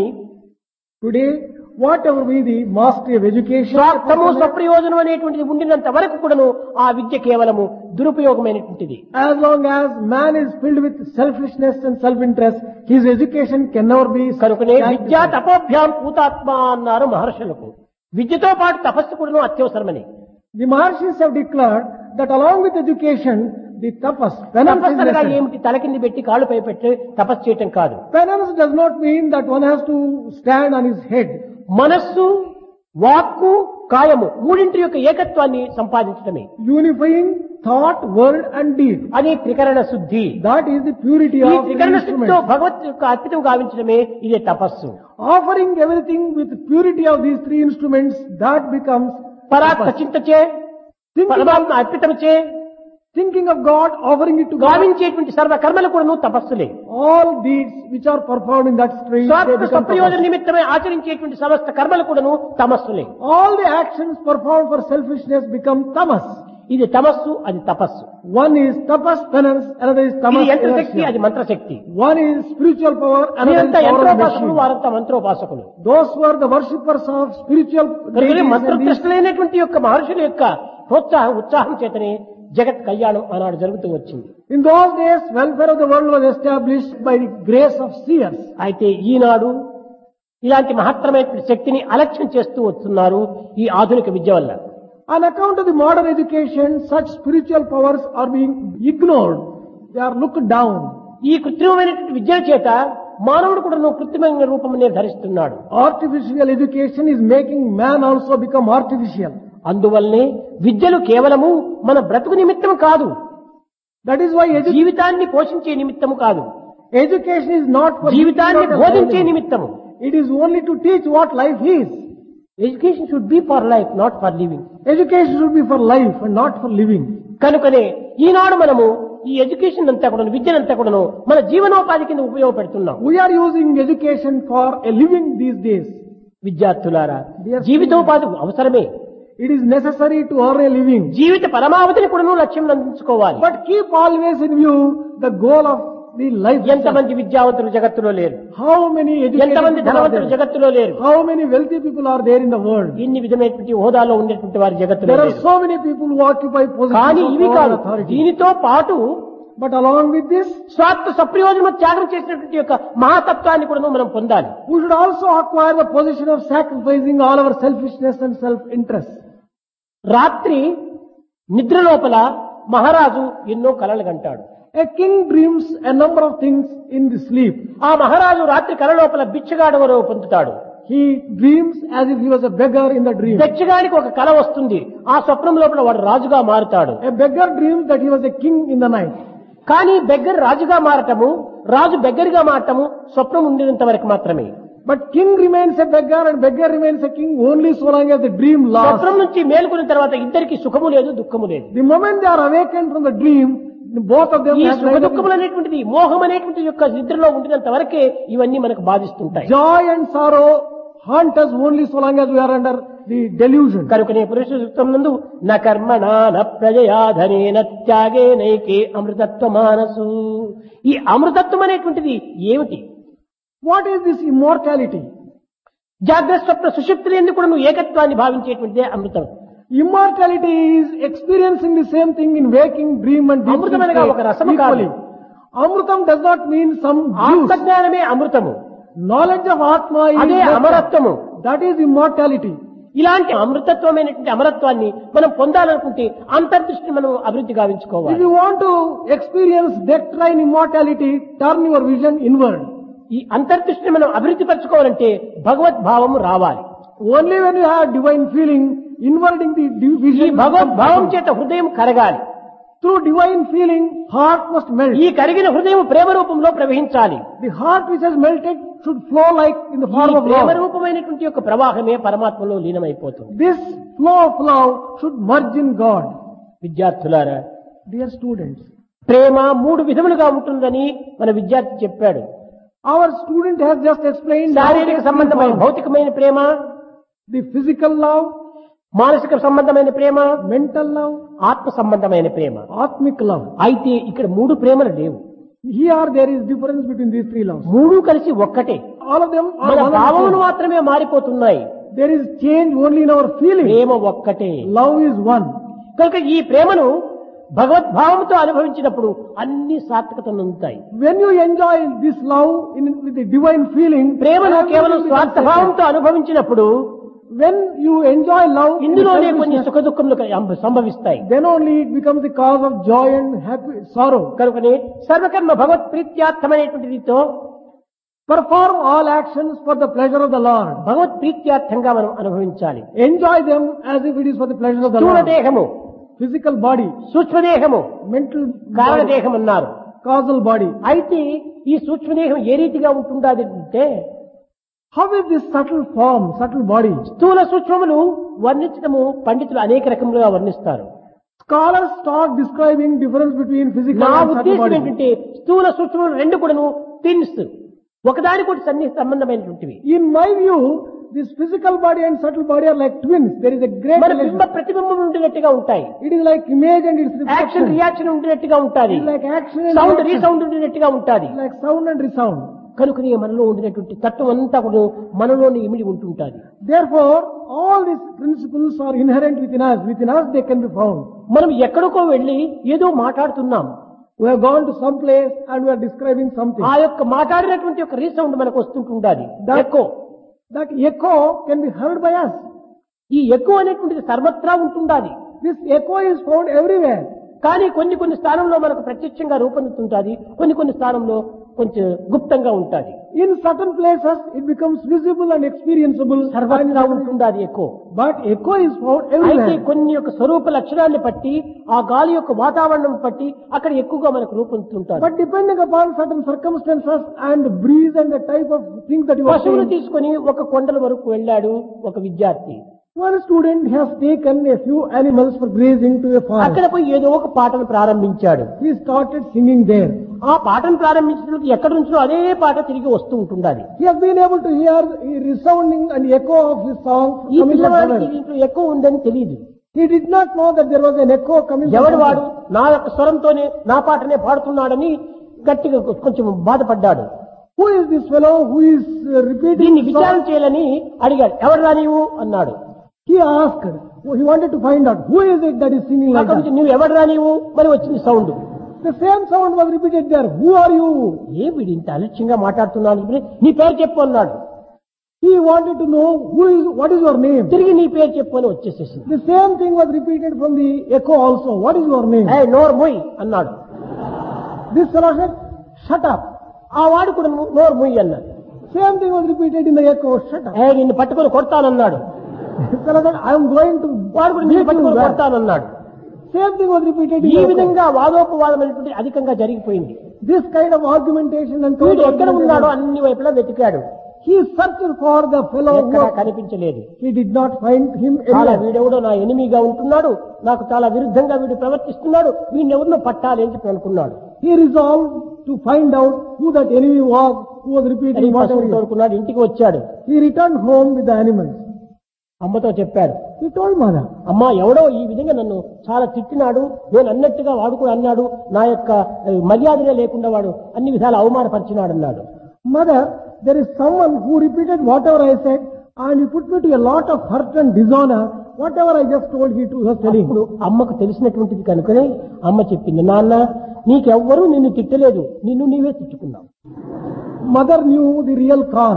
Today, whatever be the mastery of education, స్వార్థము స్వప్రయోజనం అనేటువంటిది ఉండినంత వరకు కూడాను ఆ విద్య కేవలము దురుపయోగమైనటువంటిది as long as man is filled with selfishness and self-interest, his education can never be కనుకనే విద్యా sanctified. తపోభ్యాం పూతాత్మ అన్నారు మహర్షులకు విద్యతో పాటు తపస్సు కూడాను అత్యవసరమని The Maharshis have declared that along with education, the tapas, penance is తపస్సు అనగా necessary. ఏమిటి తల కింద పెట్టి కాళ్ళపై పెట్టి తపస్సు చేయటం కాదు Penance does not mean that one has to stand on his head. మనస్సు వాక్కు కాయము మూడింటి యొక్క ఏకత్వాన్ని సంపాదించడమే Unifying thought, word and deed. అది త్రికరణ శుద్ధి That is the purity ఈ of the త్రికరణ శుద్ధితో instrument. భగవత్ యొక్క అర్పితం గావించడమే ఇదే తపస్సు Offering everything with purity of these three instruments, that becomes పరాత్మ tapas. చింతచే Thinking, పరమాత్మ అర్పితముచే thinking of God, offering it to God. గావించేటువంటి సర్వ కర్మలు కూడాను తపస్సులే All deeds which are performed in that street, they స్వార్థ become స్వప్రయోజన tapas. నిమిత్తమై ఆచరించేటువంటి సమస్త కర్మలు కూడాను తమస్సులే All the actions performed for selfishness become tamas. ఇది తమస్సు అది తపస్సు One is tapas penance, another is ఇది tamas యంత్రశక్తి inertia. అది మంత్రశక్తి One is spiritual power, another is మీరంతా power of యంత్రోపాసకులు machine. వారంతా మంత్రోపాసకులు Those who are the worshippers of spiritual కనుకనే deities and these మంత్రప్రశ్నలైనటువంటి యొక్క మహర్షుల యొక్క ప్రోత్సాహం ఉత్సాహం చేతనే జగత్ కళ్యాణం ఆనాడు జరుగుతూ వచ్చింది In those days, welfare of the world was established by the grace of seers. అయితే ఈనాడు ఇలాంటి మహత్తరమైనటువంటి శక్తిని అలక్ష్యం చేస్తూ వస్తున్నారు ఈ ఆధునిక విద్య వల్ల On account of the modern education, such spiritual powers are being ignored. They are looked down. ఈ కృత్రిమమైనటువంటి విద్యల చేత మానవుడు కూడా కృత్రిమైన రూపమునే ధరిస్తున్నాడు Artificial education is making man also become artificial. అందువల్లనే విద్యలు కేవలము మన బ్రతుకు నిమిత్తం కాదు That is why edu- జీవితాన్ని పోషించే నిమిత్తము కాదు education is not for జీవితాన్ని teaching out of బోధించే learning. నిమిత్తము It is only to teach what life is. Education should be for life not for living Education should be for life and not for living. కనుకనే ఈనాడు మనము ఈ ఎడ్యుకేషన్ అంతా కూడా విద్యనంతా కూడాను మన జీవనోపాధి కింద ఉపయోగపెడుతున్నాం We are using education for a living these days. విద్యార్థులారా Dear జీవితోపాధి అవసరమే It is necessary to earn a living. జీవిత పరమావధిని కూడాను లక్ష్యం అందించుకోవాలి But keep always in view the goal of the life. itself. ఎంతమంది విద్యావంతులు జగత్తులో లేరు How many educated ఎంతమంది people are ధనవంతులు there? జగత్తులో లేరు How many wealthy people are there in the world? ఇన్ని విధమైనటువంటి హోదాలో ఉండేటువంటి వారి జగత్తులో There are లేరు so many people who occupy కానీ positions ఇవి of power కాదు and authority. దీనితో పాటు But along with this, స్వార్థ సప్రయోజనం త్యాగం చేసినటువంటి యొక్క మహాతత్వాన్ని కూడా మనం పొందాలి we should also acquire the position of sacrificing all our selfishness and self-interest. రాత్రి నిద్ర లోపల మహారాజు ఎన్నో కలలు కంటాడు A king dreams a number of things in the sleep. ఆ మహారాజు రాత్రి కల లోపల బిచ్చగాడు పొందుతాడు He dreams as if he was a beggar in the dream. బిచ్చగాడికి ఒక కల వస్తుంది ఆ స్వప్నం లోపల వాడు రాజుగా మారుతాడు A beggar dreams that he was a king in the night. కానీ బెగ్గర్ రాజుగా మారటము రాజు బెగ్గరిగా మారటము స్వప్నం ఉండినంత వరకు మాత్రమే But king remains a beggar and beggar remains a king only so long as the dream lasts. స్వప్నం నుంచి మేలుకున్న తర్వాత ఇద్దరికి సుఖము లేదు దుఃఖము లేదు The moment they are awakened from the dream, both of them ఈ have సుఖ neither దుఃఖములు అనేటువంటిది మోహం అనేటువంటి యొక్క నిద్రలో ఉండినంత వరకే ఇవన్నీ మనకు బాధిస్తుంటాయి joy and sorrow haunt us only so long as we are under the delusion. కనుకనే పురుష సూక్తం నందు న కర్మణ న ప్రజయాధనేన త్యాగే నైకే అమృతత్వ మానసు ఈ అమృతత్వం అనేటువంటిది ఏమిటి What is this immortality? జాగ్రత్త స్వప్న సుషుప్తులు ఎందుకు కూడా నువ్వు ఏకత్వాన్ని భావించేటువంటిదే అమృతం Immortality is experiencing the same thing in waking, dream and deep sleep అమృతమనగా ఒక state రసము కాదు. equally. Amrutam does not mean some juice. ఆత్మజ్ఞానమే అమృతము Knowledge of Atma is అదే nectar. అమరత్వము That is immortality. ఇలాంటి అమృతత్వమైనటువంటి అమరత్వాన్ని మనం పొందాలనుకుంటే అంతర్దృష్టిని మనం అభివృద్ధి If గావించుకోవాలి you want to experience doctrine immortality, turn your vision inward. ఈ అంతర్దృష్టిని మనం అభివృద్ధి పరచుకోవాలంటే భగవద్భావము రావాలి Only when you have divine feeling, inwarding the di- ఈ vision. భగవద్భావం చేత హృదయం కరగాలి Through divine feeling, heart must melt. ఈ కరిగిన హృదయం ప్రేమ రూపంలో ప్రవహించాలి The heart which has melted should flow like in the ఈ form of ప్రేమ love. రూపమైనటువంటి యొక్క ప్రవాహమే పరమాత్మలో లీనమైపోతుంది This flow of love should merge in God. విద్యార్థులారా Dear students, ప్రేమ మూడు విధములుగా ఉంటుందని మన విద్యార్థి చెప్పాడు our student has just explained how శారీరక it is సంబంధమైన formed. భౌతికమైన ప్రేమ the physical love, మానసిక సంబంధమైన ప్రేమ mental love, ఆత్మ సంబంధమైన ప్రేమ atmic love. అయితే ఇక్కడ మూడు ప్రేమలు లేవు Here there is difference between these three loves. మూడు కలిసి ఒక్కటే All of them are మన one and the భావములు same. మాత్రమే మారిపోతున్నాయి There is change only in our feeling. ప్రేమ ఒక్కటే Love is one. కనుక ఈ ప్రేమను భగవద్భావంతో అనుభవించినప్పుడు అన్ని సార్థకత పొందుతాయి When you enjoy this love in, with the divine feeling, ప్రేమను everything కేవలం becomes స్వార్థభావంతో అనుభవించినప్పుడు sacred. When you enjoy love, in ఇందులోనే selfishness, కొన్ని సుఖ దుఃఖములు సంభవిస్తాయి then only it becomes the cause of joy and happy sorrow. కనుకనే సర్వకర్మ భగవత్ ప్రీత్యార్థమైనటువంటి రీతితో Perform all actions for the pleasure of the Lord. భగవత్ ప్రీత్యార్థంగా మనం అనుభవించాలి Enjoy them as if it is for the pleasure of the స్థూల Lord. దేహము Physical body, సూక్ష్మదేహము mental కారణ body, దేహం అన్నారు causal body. అయితే ఈ సూక్ష్మదేహం ఏ రీతిగా ఉంటుండాలి అంటే How is this subtle form, subtle body? స్థూల సూక్ష్మములు వర్ణించడము పండితులు అనేక రకములుగా వర్ణిస్తారు Scholars start describing difference between physical నా and subtle ఉద్దేశం body. ఏంటంటే స్థూల సూక్ష్మములు రెండు కూడాను పిన్స్ ఒకదానికొకటి సన్ని సంబంధమైనటువంటివి In my view, this physical body and subtle body are like twins. There is a great మన బింబ relation. ప్రతిబింబం ఉండినట్టుగా ఉంటాయి It is like image and its action reflection. Reaction ఉండినట్టుగా ఉంటాది It is like action and sound reaction. Resound ఉండినట్టుగా ఉంటాది It is like sound and resound. కనుకనే మనలో ఉండినటువంటి తత్వం అంతా కూడా మనలోనే ఇమిడి ఉంటుంటాది Therefore, all these principles are inherent within us. Within us they can be found. మనం ఎక్కడికో వెళ్ళి ఏదో మాట్లాడుతున్నాం We have gone to some place and we are describing something. ఆ యొక్క మాట్లాడినటువంటి ఒక రీసౌండ్ మనకు వస్తుంటుండాలి That- ఎక్కువ That echo can be heard by us. ఈ ఎక్కువ అనేటువంటిది సర్వత్రా ఉంటుండాలి This echo is found everywhere. కానీ కొన్ని కొన్ని స్థానంలో మనకు ప్రత్యక్షంగా రూపొందుతుంటాది కొన్ని కొన్ని స్థానంలో కొంచెం గుప్తంగా ఉంటాది In certain places, it becomes visible and experienceable. సర్వత్రా ఉంటుండాది ఎక్కువ But echo is found అయితే everywhere. కొన్ని యొక్క స్వరూప లక్షణాన్ని బట్టి ఆ గాలి యొక్క వాతావరణం బట్టి అక్కడ ఎక్కువగా మనకు రూపొందుతుంటారు But depending upon certain circumstances and breeze and the type of things that you are పశువులు seeing, తీసుకొని ఒక కొండల వరకు వెళ్ళాడు ఒక విద్యార్థి one student has taken a few animals for grazing to a అక్కడ forest. పోయి ఏదో ఒక పాటను ప్రారంభించాడు He started singing there. ఆ పాటను ప్రారంభించినప్పుడు ఎక్కడి నుంచో అదే పాట తిరిగి వస్తూ ఉంటుండాలి He has been able to hear the resounding and echo of his song ఈ coming from పిల్లవాడికి heaven. దీంట్లో ఎక్కువ ఉందని తెలియదు He did not know that there was an echo coming from ఎవడు వాడు heaven. నా యొక్క స్వరంతోనే నా పాటనే పాడుతున్నాడని గట్టిగా కొంచెం బాధపడ్డాడు Who is this fellow who is uh, repeating దీన్ని the విచారణ song? చేయాలని అడిగాడు ఎవరు నీవు అన్నాడు He asked, he wanted to find out who is it that is singing like అక్కడి నుంచి that. నువ్వు ఎవరు నీవు మరి వచ్చింది sound The same sound was repeated there. Who are you? ఏ వీడు ఇంత అలక్ష్యంగా మాట్లాడుతున్నాడు అని నీ పేరు చెప్పు అన్నాడు He wanted to know who is, what is your name? తిరిగి నీ పేరు చెప్పు అని వచ్చేసేసింది The same thing was repeated from the echo also. What is your name? ఏ నోరు మొయ్ అన్నాడు This fellow said, shut up. ఆ వాడు కూడా ను- నోరు మొయ్ అన్నాడు Same thing was repeated in the echo, shut up. ఏ నిన్ను పట్టుకొని కొడతానన్నాడు This fellow said, I am going to వాడు కూడా beat నిన్ను you పట్టుకొని back. కొడతానన్నాడు Same thing was repeated in ఈ the echo. విధంగా వాదోపవాదం అనేటువంటి అధికంగా జరిగిపోయింది This kind of argumentation and వీడు ఎక్కడ ఉన్నాడో counter-argumentation. అన్ని వైపులా వెతికాడు He searched for the fellow who ఎక్కడా was, కనిపించలేదు he did not find him చాలా anywhere. వీడెవడో నా ఎనిమిగా ఉంటున్నాడు నాకు చాలా విరుద్ధంగా వీడు ప్రవర్తిస్తున్నాడు వీడిని ఎవరినో పట్టాలి అని చెప్పి అనుకున్నాడు He resolved to find out who that enemy was who was అని repeating whatever పశువులు he was. తోడుకున్నాడు ఇంటికి వచ్చాడు He returned home with the animals. అమ్మతో చెప్పాడు He told mother, అమ్మా ఎవడో ఈ విధంగా నన్ను చాలా తిట్టినాడు నేను అన్నట్టుగా వాడు కూడా అన్నాడు నా యొక్క ఏ, మర్యాదనే లేకుండా వాడు అన్ని విధాలు అవమానపరిచినాడు అన్నాడు Mother, there is someone who repeated whatever I said and he put me to a lot of hurt and dishonor. Whatever I just told he to was telling. ఇప్పుడు అమ్మకు తెలిసినటువంటిది కనుకనే అమ్మ చెప్పింది నాన్న నీకెవ్వరూ నిన్ను తిట్టలేదు నిన్ను నీవే తిట్టుకున్నావు Mother knew the real cause.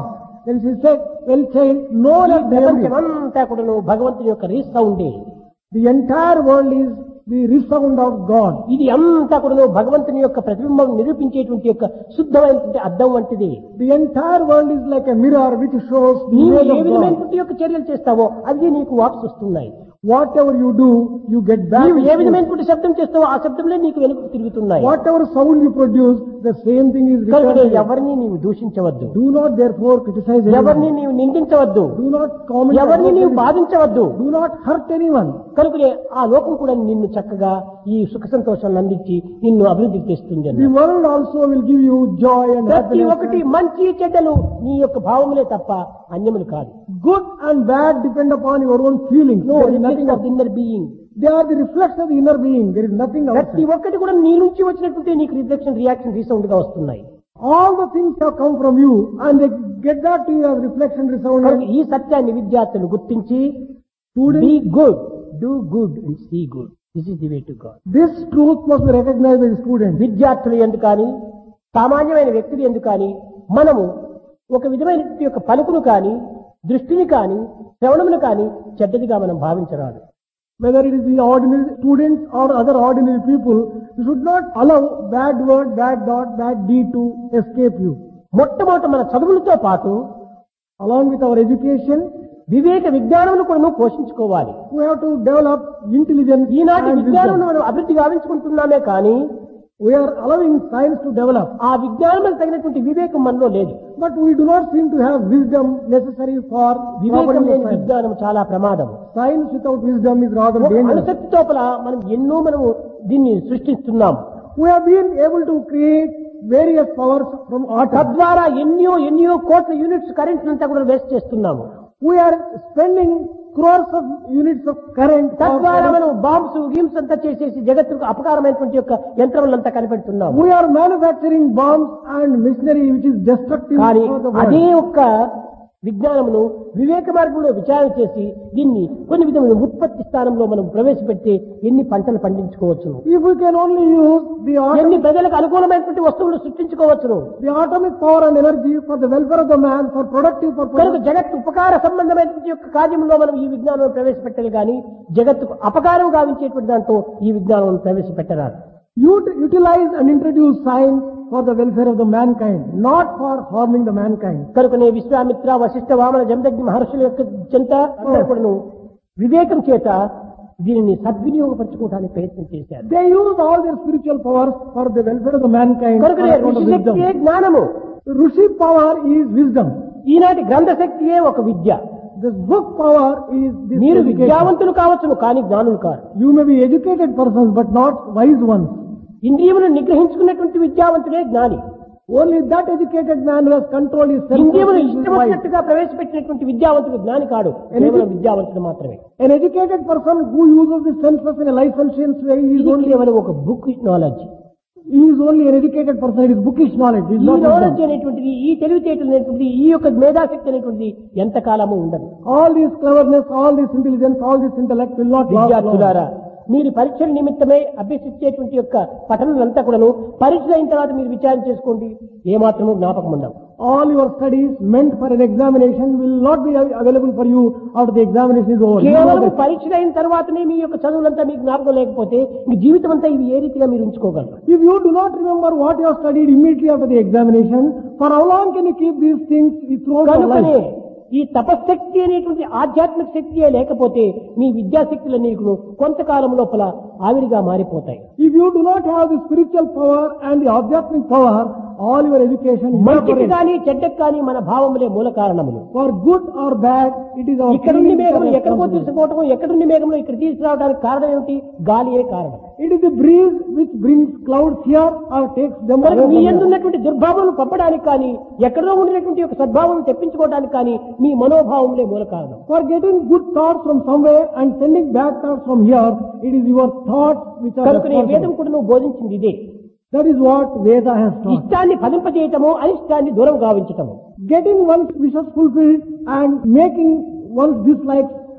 Then she said, well child, no one has named it. ప్రపంచమంతా కూడాను భగవంతుని యొక్క రీసౌండే The entire world is the resound of God. ఇది అంతా కూడాను భగవంతుని యొక్క ప్రతిబింబం నిరూపించేటువంటి యొక్క శుద్ధమైనటువంటి అద్దం వంటిది The entire world is like a mirror which shows the నీవు image ఏ of God. విధమైనటువంటి యొక్క చర్యలు చేస్తావో అది నీకు వాప్స్ వస్తున్నాయి Whatever you do, you get back. నీవు ఏ its fruit. విధమైనటువంటి శబ్దం చేస్తావో ఆ శబ్దంలో నీకు వెనుక తిరుగుతున్నాయి Whatever sound you produce, the same thing is కనుక returned. ఎవరిని నీవు దూషించవద్దు Do not therefore criticize ఎవరిని anyone. నీవు నిందించవద్దు Do not comment. ఎవరిని నీవు about బాధించవద్దు anyone. Do not hurt anyone. కనుకనే ఆ లోకం కూడా నిన్ను చక్కగా ఈ సుఖ సంతోషాలను అందించి నిన్ను అభివృద్ధి తెస్తుంది The అన్నారు. world also will give you joy and ప్రతి happiness. ఒక్కటి మంచి చెడ్డలు నీ యొక్క భావములే తప్ప అన్యములు కాదు Good and bad depend upon your own feelings. No There is nothing of of inner being They are the reflection of the inner being. There is nothing ప్రతి outside. ఒక్కటి కూడా నీ నుంచి వచ్చినటువంటి నీకు రిఫ్లెక్షన్ రియాక్షన్ రీసౌండ్ గా వస్తున్నాయి All the things have come from you and they get back to you as reflection resound. కనుక ఈ సత్యాన్ని విద్యార్థులు గుర్తించి Students, be good do good and see good this is the way to God this truth must be recognized by the students. విద్యార్థులు ఎందుకు కానీ సామాన్యమైన వ్యక్తులు ఎందుకు కానీ మనము ఒక విధమైన యొక్క పలుకును కానీ దృష్టిని కానీ శ్రవణమును కానీ చెడ్డదిగా మనం భావించరాదు Whether it is the ordinary students or other ordinary people, you should not allow bad word, bad thought, bad deed to escape you. మొట్టమొదట మన చదువులతో పాటు Along with our education, వివేక విజ్ఞానమును కూడా నువ్వు పోషించుకోవాలి we have to develop intelligence ఈనాటి and విజ్ఞానం wisdom. మనం అభివృద్ధి గావించుకుంటున్నామే కానీ We are allowing science to develop, ఆ విజ్ఞానం తగినటువంటి వివేకం మనలో లేదు but we do not seem to have wisdom necessary for వివేకం property లేని of science. విజ్ఞానం చాలా ప్రమాదం Science without wisdom is rather ఒక dangerous. అణుశక్తి లోపల మనం ఎన్నో మనము దీన్ని సృష్టిస్తున్నాం We have been able to create various powers from atom. తద్వారా ఎన్నో ఎన్నో కోట్ల యూనిట్స్ కరెంట్ అంతా కూడా వేస్ట్ చేస్తున్నాము We are spending crores of units of current. for- తద్వారా మనం బాంబ్స్ గీమ్స్ అంతా చేసేసి జగత్తుకు అపకారమైనటువంటి యొక్క యంత్రములంతా కనిపెడుతున్నాము We are manufacturing bombs and machinery which is destructive కానీ for the అదే world. ఒక్క విజ్ఞానమును వివేక మార్గంలో విచారణ చేసి దీన్ని కొన్ని విధమైన ఉత్పత్తి స్థానంలో మనం ప్రవేశపెట్టి ఎన్ని పంటలు పండించుకోవచ్చును If we can only use the ఎన్ని atom, ప్రజలకు అనుకూలమైనటువంటి వస్తువులు సృష్టించుకోవచ్చును the atomic power and energy for the welfare of the man, for productive కనుక purposes, జగత్ ఉపకార సంబంధమైనటువంటి యొక్క కార్యంలో మనం ఈ విజ్ఞానం ప్రవేశపెట్టాలి కానీ జగత్తుకు అపకారం గావించేటువంటి దాంట్లో ఈ విజ్ఞానం ప్రవేశపెట్టరాదు ut- utilize and introduce science for the welfare of the mankind, not for harming the mankind. కనుకనే విశ్వామిత్ర వశిష్ఠ వామన జమదగ్ని మహర్షుల యొక్క చెంత అందరూ కూడాను వివేకం చేత దీనిని సద్వినియోగపరచుకోవడానికి ప్రయత్నం చేశారు They use all their spiritual powers for the welfare of the mankind. కనుకనే on account of ఋషి శక్తియే wisdom. జ్ఞానము Rishi power is wisdom. ఈనాటి గ్రంథ శక్తియే ఒక విద్య This book power is this మీరు education. విద్యావంతులు కావచ్చును కానీ జ్ఞానులు కారు You may be educated persons, but not wise ones. ఇంద్రియములను నిగ్రహించుకున్నటువంటి విద్యావంతుడే జ్ఞాని Only that educated man who has control his self ఇంద్రియములు is ఇష్టం wise. వచ్చినట్టుగా ప్రవేశపెట్టినటువంటి విద్యావంతుడు జ్ఞాని కాడు కేవలం విద్యావంతుడు మాత్రమే An educated person who uses the senses in a licentious way is ఇది only కేవలం ఒక book knowledge he is only an educated person. It is bookish knowledge. It is ఈ not నాలెడ్జ్ wisdom. అనేటువంటిది ఈ తెలివితేటలు అనేటువంటిది ఈ యొక్క మేధాశక్తి అనేటువంటిది ఎంతకాలము ఉండదు All this cleverness, all this intelligence, all this intellect will not last long. విద్యార్థులారా మీరు పరీక్షల నిమిత్తమై అభ్యసించేటువంటి యొక్క పఠనాలంతా కూడాను పరీక్ష అయిన తర్వాత మీరు విచారణ చేసుకోండి ఏమాత్రము జ్ఞాపకం ఉండవు All your studies meant for an examination will not be available for you after the examination is over. You know కేవలం that. పరీక్ష అయిన తర్వాతనే మీ యొక్క చదువులంతా మీకు జ్ఞాపకం లేకపోతే మీ జీవితం అంతా ఇవి ఏ రీతిగా మీరు ఉంచుకోగలరు If you do not remember what you have studied immediately after the examination, for how long can you keep these things throughout your కనుకనే life? ఈ తపశక్తి అనేటువంటి ఆధ్యాత్మిక శక్తియే లేకపోతే మీ విద్యాశక్తులన్నీ కూడా కొంతకాలం లోపల ఆవిరిగా మారిపోతాయి If you do not have the spiritual power and the adhyatmic power, all your education is మంచికి evaporate. కానీ చెడ్డకి కానీ మన భావములే మూల కారణములు For good or bad, it is our ఇక్కడుండి feelings మేఘములు that are ఎక్కడికో responsible. తీసుకోవటం ఎక్కడుండి మేఘములు ఇక్కడ తీసుకురావడానికి కారణం ఏమిటి గాలియే కారణం It is the breeze which brings clouds here or takes them away కనుక మీ from here. ఎందున్నటువంటి దుర్భావం పంపడానికి కానీ ఎక్కడో ఉండినటువంటి ఒక సద్భావం తెప్పించుకోవడానికి కానీ మీ మనోభావములే మూల కారణం For getting good thoughts from somewhere and sending bad thoughts from here, it is your thoughts which are కనుక వేదం responsible. కూడా నువ్వు బోధించింది ఇదే That is what Veda has taught. ఇష్టాన్ని ఫలింపజేయటము అనిష్టాన్ని దూరం గావించటము Getting one's wishes fulfilled and making one's dislikes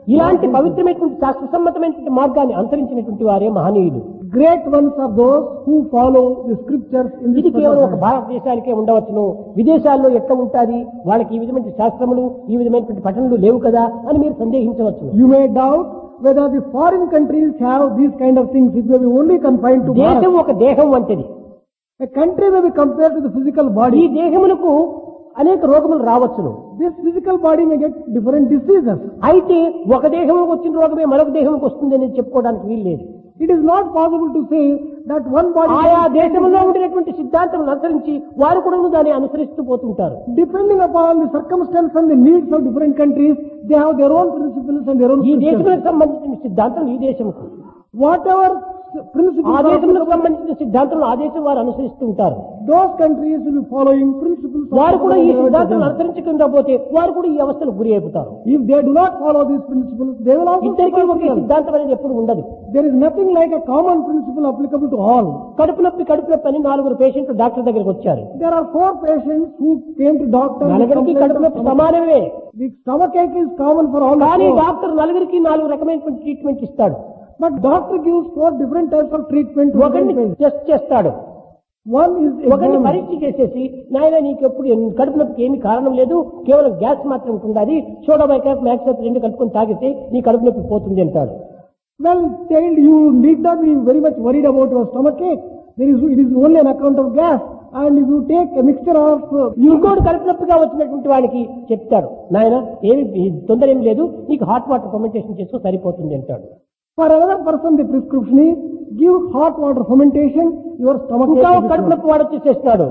ఇలాంటి పవిత్రమైనటువంటి శాస్త్రసమ్మతమైనటువంటి మార్గాన్ని అనుసరించినటువంటి వారే మహనీయులు Great ones are those who follow the scriptures in ఇది this కేవలం ఒక particular భారతదేశానికే ఉండవచ్చును విదేశాల్లో ఎట్లా ఉంటుంది వాళ్ళకి ఈ విధమైన శాస్త్రములు ఈ విధమైనటువంటి పఠనలు లేవు కదా అని మీరు సందేహించవచ్చు You may doubt whether the foreign countries have these kind of things. It may be only confined to దేశం Bharat. ఒక దేహం వంటిది A country may be compared to the physical ఈ body. దేహమునకు అనేక రోగములు రావచ్చును This physical body may get different diseases. అయితే ఒక దేహంకి వచ్చిన రోగమే మరొక దేహంకి వస్తుంది అని చెప్పుకోవడానికి వీలు లేదు It is not possible to say that one body, ఆయా దేశంలో ఉండినటువంటి సిద్ధాంతం అనుసరించి వారు కూడా దాన్ని అనుసరిస్తూ పోతుంటారు depending upon the circumstance and the needs of different countries, they have their own principles and their own ఈ scriptures. దేశములకు సంబంధించిన సిద్ధాంతం ఈ దేశంకు Whatever principles ఆ are దేశములకు సంబంధించిన సిద్ధాంతం ఆ దేశం వారు అనుసరిస్తూ ఉంటారు those countries will be following principles of వారు కూడా ఈ whatever సిద్ధాంతం they do. అనుసరించకుండా పోతే వారు కూడా ఈ అవస్థలకు గురి అయిపోతారు If they do not follow these principles, they will also ఇద్దరికీ suffer ఒకే themselves. సిద్ధాంతం అనేది ఎప్పుడు ఉండదు There is nothing like a common principle applicable to all. కడుపు నొప్పి కడుపు నొప్పి అని నాలుగురు పేషెంట్లు డాక్టర్ దగ్గరికి వచ్చారు There are four patients who came to doctor. with నలుగురికి complaint కడుపు of నొప్పి stomach. సమానమే The stomach ache is common for all the కానీ four. డాక్టర్ నలుగురికి నాలుగు రకమైనటువంటి ట్రీట్మెంట్ ఇస్తాడు But doctor gives four different types of treatment to ఒకరిని different patients. టెస్ట్ చేస్తాడు One is ఒకరిని examined. పరీక్ష చేసేసి నాయన నీకు ఎప్పుడు ఎన్- కడుపు నొప్పికి ఏమీ కారణం లేదు కేవలం గ్యాస్ మాత్రం ఉంటుంది సోడా బైకాప్ మ్యాక్స్ రెండు కలుపుకొని తాగితే నీ కడుపు నొప్పి పోతుంది అంటాడు Well, child, you need not be very much worried about your stomach ache. There is, it is only an account of gas. And if you take a mixture of uh, ఇంకోటి కడుపు నొప్పిగా వచ్చినటువంటి వాడికి చెప్తాడు నాయన ఏమి ఈ తొందర ఏం లేదు నీకు హాట్ వాటర్ ఫర్మెంటేషన్ చేసుకో సరిపోతుంది అంటాడు For another person, the prescription is give hot water fermentation, your stomach ఇంకా ache ఒక will be కడుపు cured. నొప్పి వాడు వచ్చేసేస్తాడు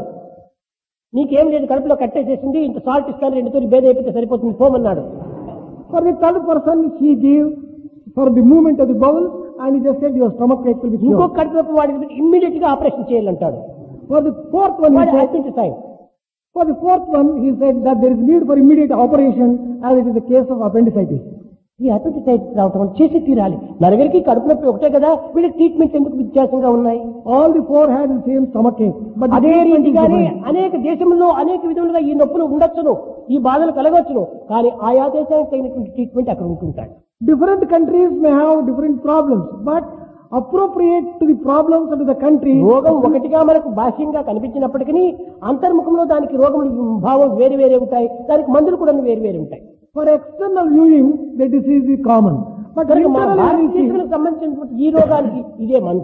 నీకేం లేదు కడుపులో కట్టేసేసింది ఇంత సాల్ట్ ఇస్తాను రెండు తూరి బేద అయిపోతే సరిపోతుంది పోమన్నాడు For the third person, he gave for the movement of the bowel, and he just said your stomach ache will be ఇంకో cured. కడుపు నొప్పి వాడికి ఇమ్మీడియట్ గా ఆపరేషన్ చేయాలంటాడు For the fourth one, he వాడు said, admit for the fourth one, he said that there is need for immediate operation, as it is the case of appendicitis. ఈ అపెటిసైటిస్ రావటం వల్ల చేసి తీరాలి నలుగురికి కడుపు నొప్పి ఒకటే కదా వీళ్ళకి ట్రీట్మెంట్ ఎందుకు వ్యత్యాసంగా ఉన్నాయి All the four had the same stomach ache, but the అదే treatment is రీతిగానే different. అనేక దేశంలో అనేక విధములుగా ఈ నొప్పులు ఉండొచ్చును ఈ బాధలు కలగొచ్చును కానీ ఆయా దేశానికి తగినటువంటి ట్రీట్మెంట్ అక్కడ ఉంటుంటాడు Different countries may have different problems, but appropriate to the problems of the country. రోగం ఒకటిగా మనకు బాహ్యంగా కనిపించినప్పటికీ అంతర్ముఖంలో దానికి రోగములు భావం వేరు వేరే ఉంటాయి దానికి మందులు కూడా వేరు వేరు ఉంటాయి For external viewing, the disease is common. But కనుక మన internally, భారతదేశానికి సంబంధించినటువంటి ఈ రోగానికి ఇదే మందు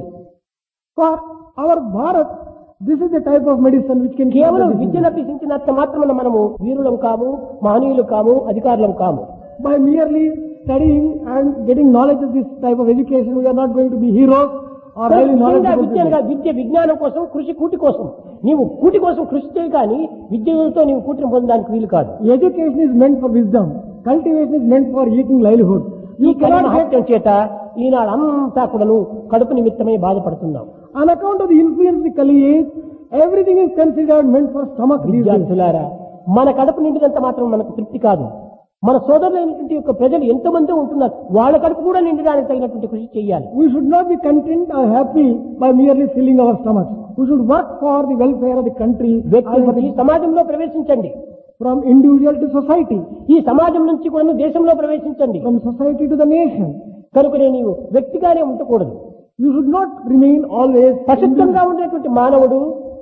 for our Bharat, this is the type of medicine which can cure కేవలం the disease. విద్యను అభ్యసించినంత మాత్రమే మనము వీరులం కాము మహనీయులు కాము అధికారులం కాము By merely studying and getting knowledge of this type of education, we are not going to be heroes or highly ముఖ్యంగా knowledgeable విద్య అనగా people. విద్య విజ్ఞానం కోసం కృషి కూటి కోసం నీవు కూటి కోసం కృషి చేయి కానీ విద్యతో నీవు కూటిని పొందడానికి వీలు కాదు Education is meant for wisdom. Cultivation is meant for eating livelihood. ఈ You కలి cannot get, మహత్యం చేత ఈనాడు అంతా కూడాను కడుపు నిమిత్తమై బాధపడుతున్నాం on account of the influence of the Kali age, everything is considered meant for stomach these days. విద్యార్థులారా మన కడుపు నిండినంత మాత్రం మనకు తృప్తి కాదు మన సోదరులైనటువంటి యొక్క ప్రజలు ఎంతమంది ఉంటున్నారు వాళ్ళ కడుపు కూడా నిండడానికి తగినటువంటి కృషి చేయాలి We should not be content or happy by merely filling our stomachs. We should work for the welfare of the country వ్యక్తి and for నుంచి the, సమాజంలో ప్రవేశించండి from individual to society, ఈ సమాజం నుంచి కూడా దేశంలో ప్రవేశించండి from society to the nation. కనుకనే నీవు వ్యక్తిగానే ఉండకూడదు You should not remain always ప్రసిద్ధంగా ఉండేటువంటి మానవుడు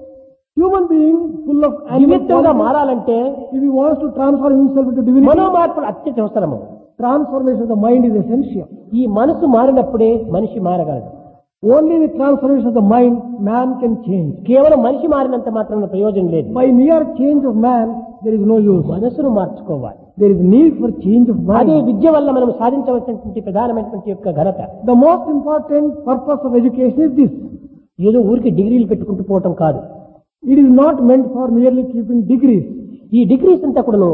human being full of animal దివ్యత్వంగా qualities. మారాలంటే If he wants to transform himself into divinity, మనోమార్పులు అత్యంత అవసరము transformation of the mind is essential. ఈ మనసు మారినప్పుడే మనిషి మారగలడు Only with transformation of the mind, man can change. కేవలం మనిషి మారినంత మాత్రం ప్రయోజనం లేదు By mere change of man, there is no use. మనసును మార్చుకోవాలి There is need for change of అదే mind. విద్య వల్ల మనం సాధించవలసినటువంటి ప్రధానమైనటువంటి యొక్క ఘనత The most important purpose of education is this. ఏదో ఊరికి డిగ్రీలు పెట్టుకుంటూ పోవటం కాదు It is not meant for merely keeping degrees. ఈ డిగ్రీస్ అంతా కూడాను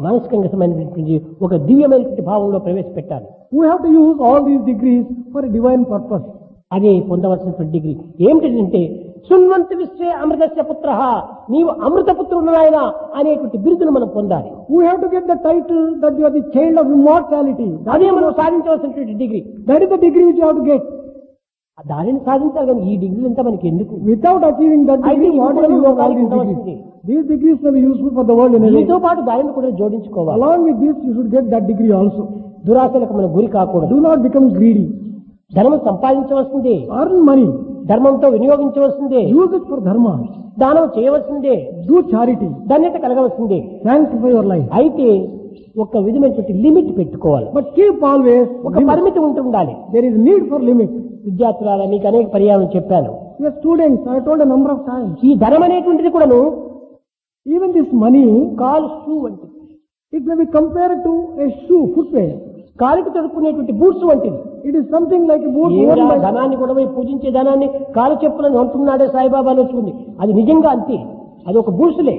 మానసికంగా ఒక దివ్యమైనటువంటి భావంలో ప్రవేశపెట్టాలి We have to use all these degrees for a divine purpose. అదే పొందవలసినటువంటి డిగ్రీ ఏమిటంటే సున్వంత విశ్వే అమృతస్య పుత్ర నీవు అమృతపుత్రుడు నాయన అనేటువంటి బిరుదును మనం పొందాలి We have to get the title that you are the child of immortality. That అదే is, మనం సాధించవలసినటువంటి degree that is the degree which you have to get. దానిని సాధించాలి కానీ ఈ డిగ్రీలు అంతా మనకి ఎందుకు Without achieving that I degree, think what you are you will of all these find degrees? out These degrees may be useful for the world in a way. దీనితో పాటు దానిని కూడా జోడించుకోవాలి Along with this, you should get that degree also. దురాశలకు మనం గురి కాకూడదు Do not become greedy. ధనం సంపాదించవలసిందే Earn money. ధర్మంతో వినియోగించవలసిందే Use it for dharma. దానం చేయవలసిందే Do charity. ధన్యత కలగవలసిందే Sanctify your life. అయితే ఒక విధమైనటువంటి లిమిట్ పెట్టుకోవాలి But keep always ఒక limit. పరిమితి ఉంటుండాలి There is need for limit. విద్యార్థులారా మీకు అనేక పర్యాయం చెప్పాను We are students. I told a number of times. ఈ ధనం అనేటువంటిది కూడాను Even this money, కాలు షూ వంటిది it may be compared to a shoe, footwear. కాలికి తొడుక్కునేటువంటి బూట్స్ వంటిది It is something like a boot ఏమిరా worn by ధనాన్ని కూడా పోయి పూజించే ధనాన్ని కాలు చెప్పులను అంటున్నాడే సాయిబాబా అని వచ్చింది అది నిజంగా అంతే అది ఒక బూట్సులే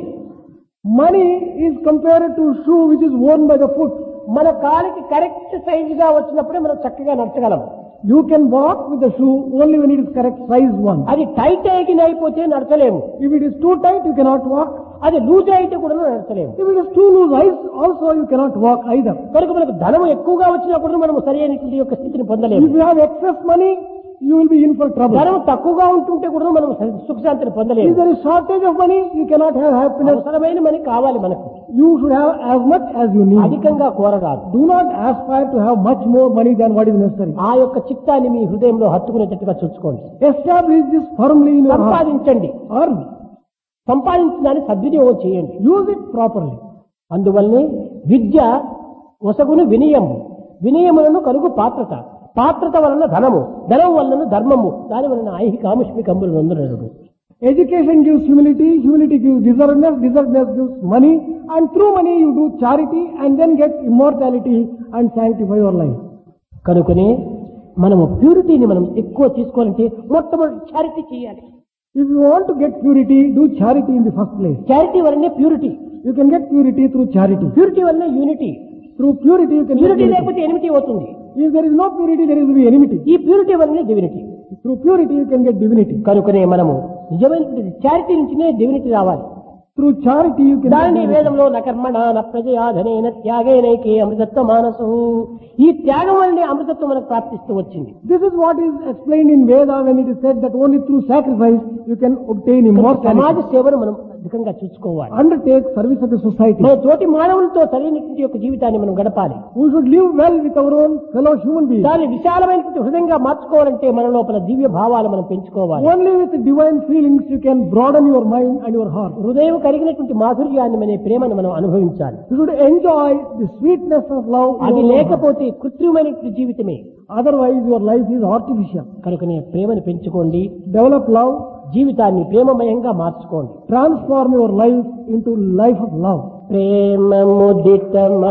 Money is compared to shoe which is worn by the foot. మన కాలికి కరెక్ట్ సైజ్ గా వచ్చినప్పుడే మనం చక్కగా నడచగలం You can walk with the shoe only when it is correct size one. అది టైట్ అయిన అయిపోతే నడచలేము If it is too tight, you cannot walk. అది లూజ్ అయితే కూడా నడచలేము If it is too loose eyes, also you cannot walk either. కనుక మనకు ధనం ఎక్కువగా వచ్చినా కూడా మనం సరి అయినటువంటి యొక్క స్థితిని పొందలేము If you have excess money, you will be in for trouble. ధనం తక్కువగా ఉంటుంటే కూడా మనం సుఖశాంతిని If పొందలేము there is shortage of money, you cannot have happiness. అవసరమైన మని కావాలి మనకు You should have as much as you need. అధికంగా కోరరాదు Do not aspire to have much more money than what is necessary. ఆ యొక్క చిత్తాన్ని మీ హృదయంలో హత్తుకునేటట్టుగా చూసుకోండి Establish this firmly in your heart. సంపాదించండి Earn. సంపాదించిన దాన్ని సద్వినియోగం చేయండి Use it properly. అందువల్లనే విద్య ఒసగును వినయము వినయములను కలుగు పాత్రత పాత్రత వలన ధనము ధనం వలన ధర్మము దాని వలన ఐహిక ఆముష్మికంబులు నందునడు Education gives humility, humility gives deservedness, deservedness gives money, and through money you do charity and then get immortality and sanctify your life. కనుకనే మనము ప్యూరిటీని మనం ఎక్కువ తీసుకోవాలంటే మొట్టమొదటి చారిటీ చేయాలి If you want to get purity, do charity in the first place. Charity వలనే purity You can get purity through charity. Purity వలన unity Through purity you can get unity unity. లేకపోతే ఎనిమిటీ అవుతుంది If there is no purity, there will be enmity. ఈ ప్యూరిటీ వలనే divinity Through purity you can get divinity. కనుకనే మనము నిజమైనటువంటి చారిటీ నుంచినే డివినిటీ రావాలి Through charity you can get దానిని divinity. వేదంలో నకర్మణ న ప్రజయాధనేన త్యాగేనైకే అమృతత్వ మానసు ఈ త్యాగం వల్లనే అమృతత్వం మనకు ప్రాప్తిస్తూ వచ్చింది This is what is explained in Veda when it is said that only through sacrifice you can obtain సమాజ immortality. సేవను మనం అధికంగా చూసుకోవాలి Undertake service of the society. మన తోటి మానవులతో సరైనటువంటి యొక్క జీవితాన్ని మనం గడపాలి We should live well with our own fellow human beings. దాన్ని విశాలమైనటువంటి హృదయంగా మార్చుకోవాలంటే మన లోపల దివ్య భావాలు మనం పెంచుకోవాలి Only with divine feelings you can broaden your mind and your heart. హృదయం కలిగినటువంటి మాధుర్యాన్ని అనే ప్రేమను మనం అనుభవించాలి You should enjoy the sweetness of love. in అది your own heart. లేకపోతే కృత్రిమైనటువంటి జీవితమే Otherwise your life is artificial. కనుకనే ప్రేమను పెంచుకోండి Develop love. జీవితాన్ని ప్రేమమయంగా మార్చుకోండి Transform your life into life of love. ప్రేమ ముదిత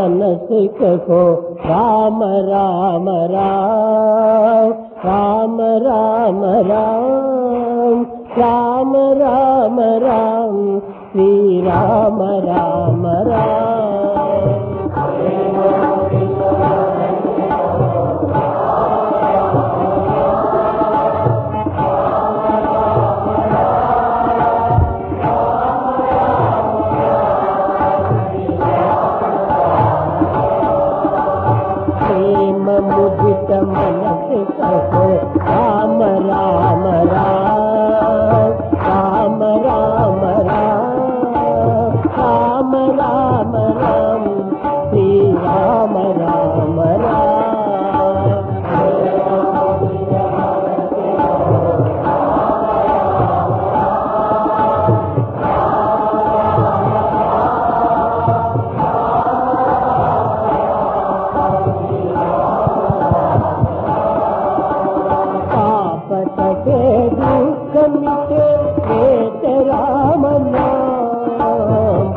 మనసికో రామ రామ రామ రామ రామ రామ రామ రామ రామ శ్రీరామ రామ రామ ప్రేమ ముదిత మనసికో రామ రామ రామ రామ రామ రామ రామ రామ రామ శ్రీరామ రామ రామ పాపత के दुख मिटे हेत राम नाम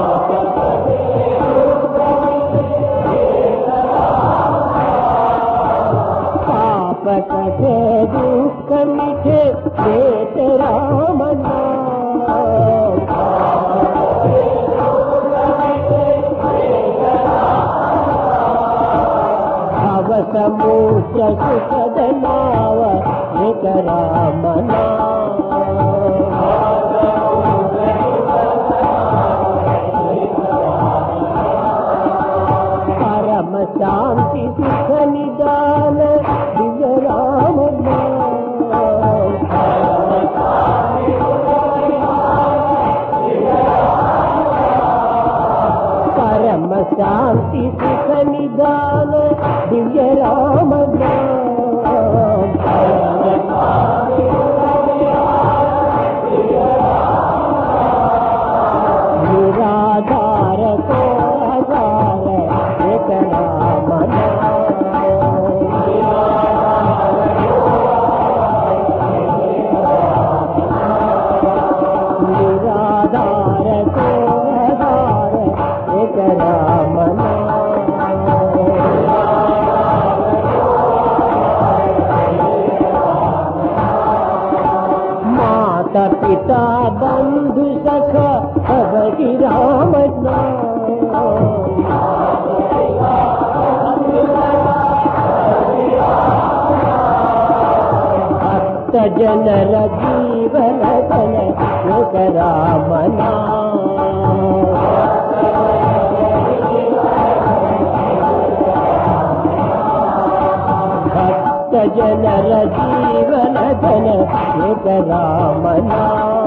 पापत के दुख मिटे हेत राम नाम भव समुद्र सुखद नाव एक राम परम शांति सुख निदान दिव्य राम परम రామ శాంతి సుఖ నిదాన దివ్య రామ నిరాధార కోరాధార ఏక రామ నిరాధార కోరాధార ఏక రామ మాత పితా బంధు సఖ అవగి రామ భక్త జనర జీవన ధన ఏక రామనా భక్త జనర జీవన ధన ఏక రామనా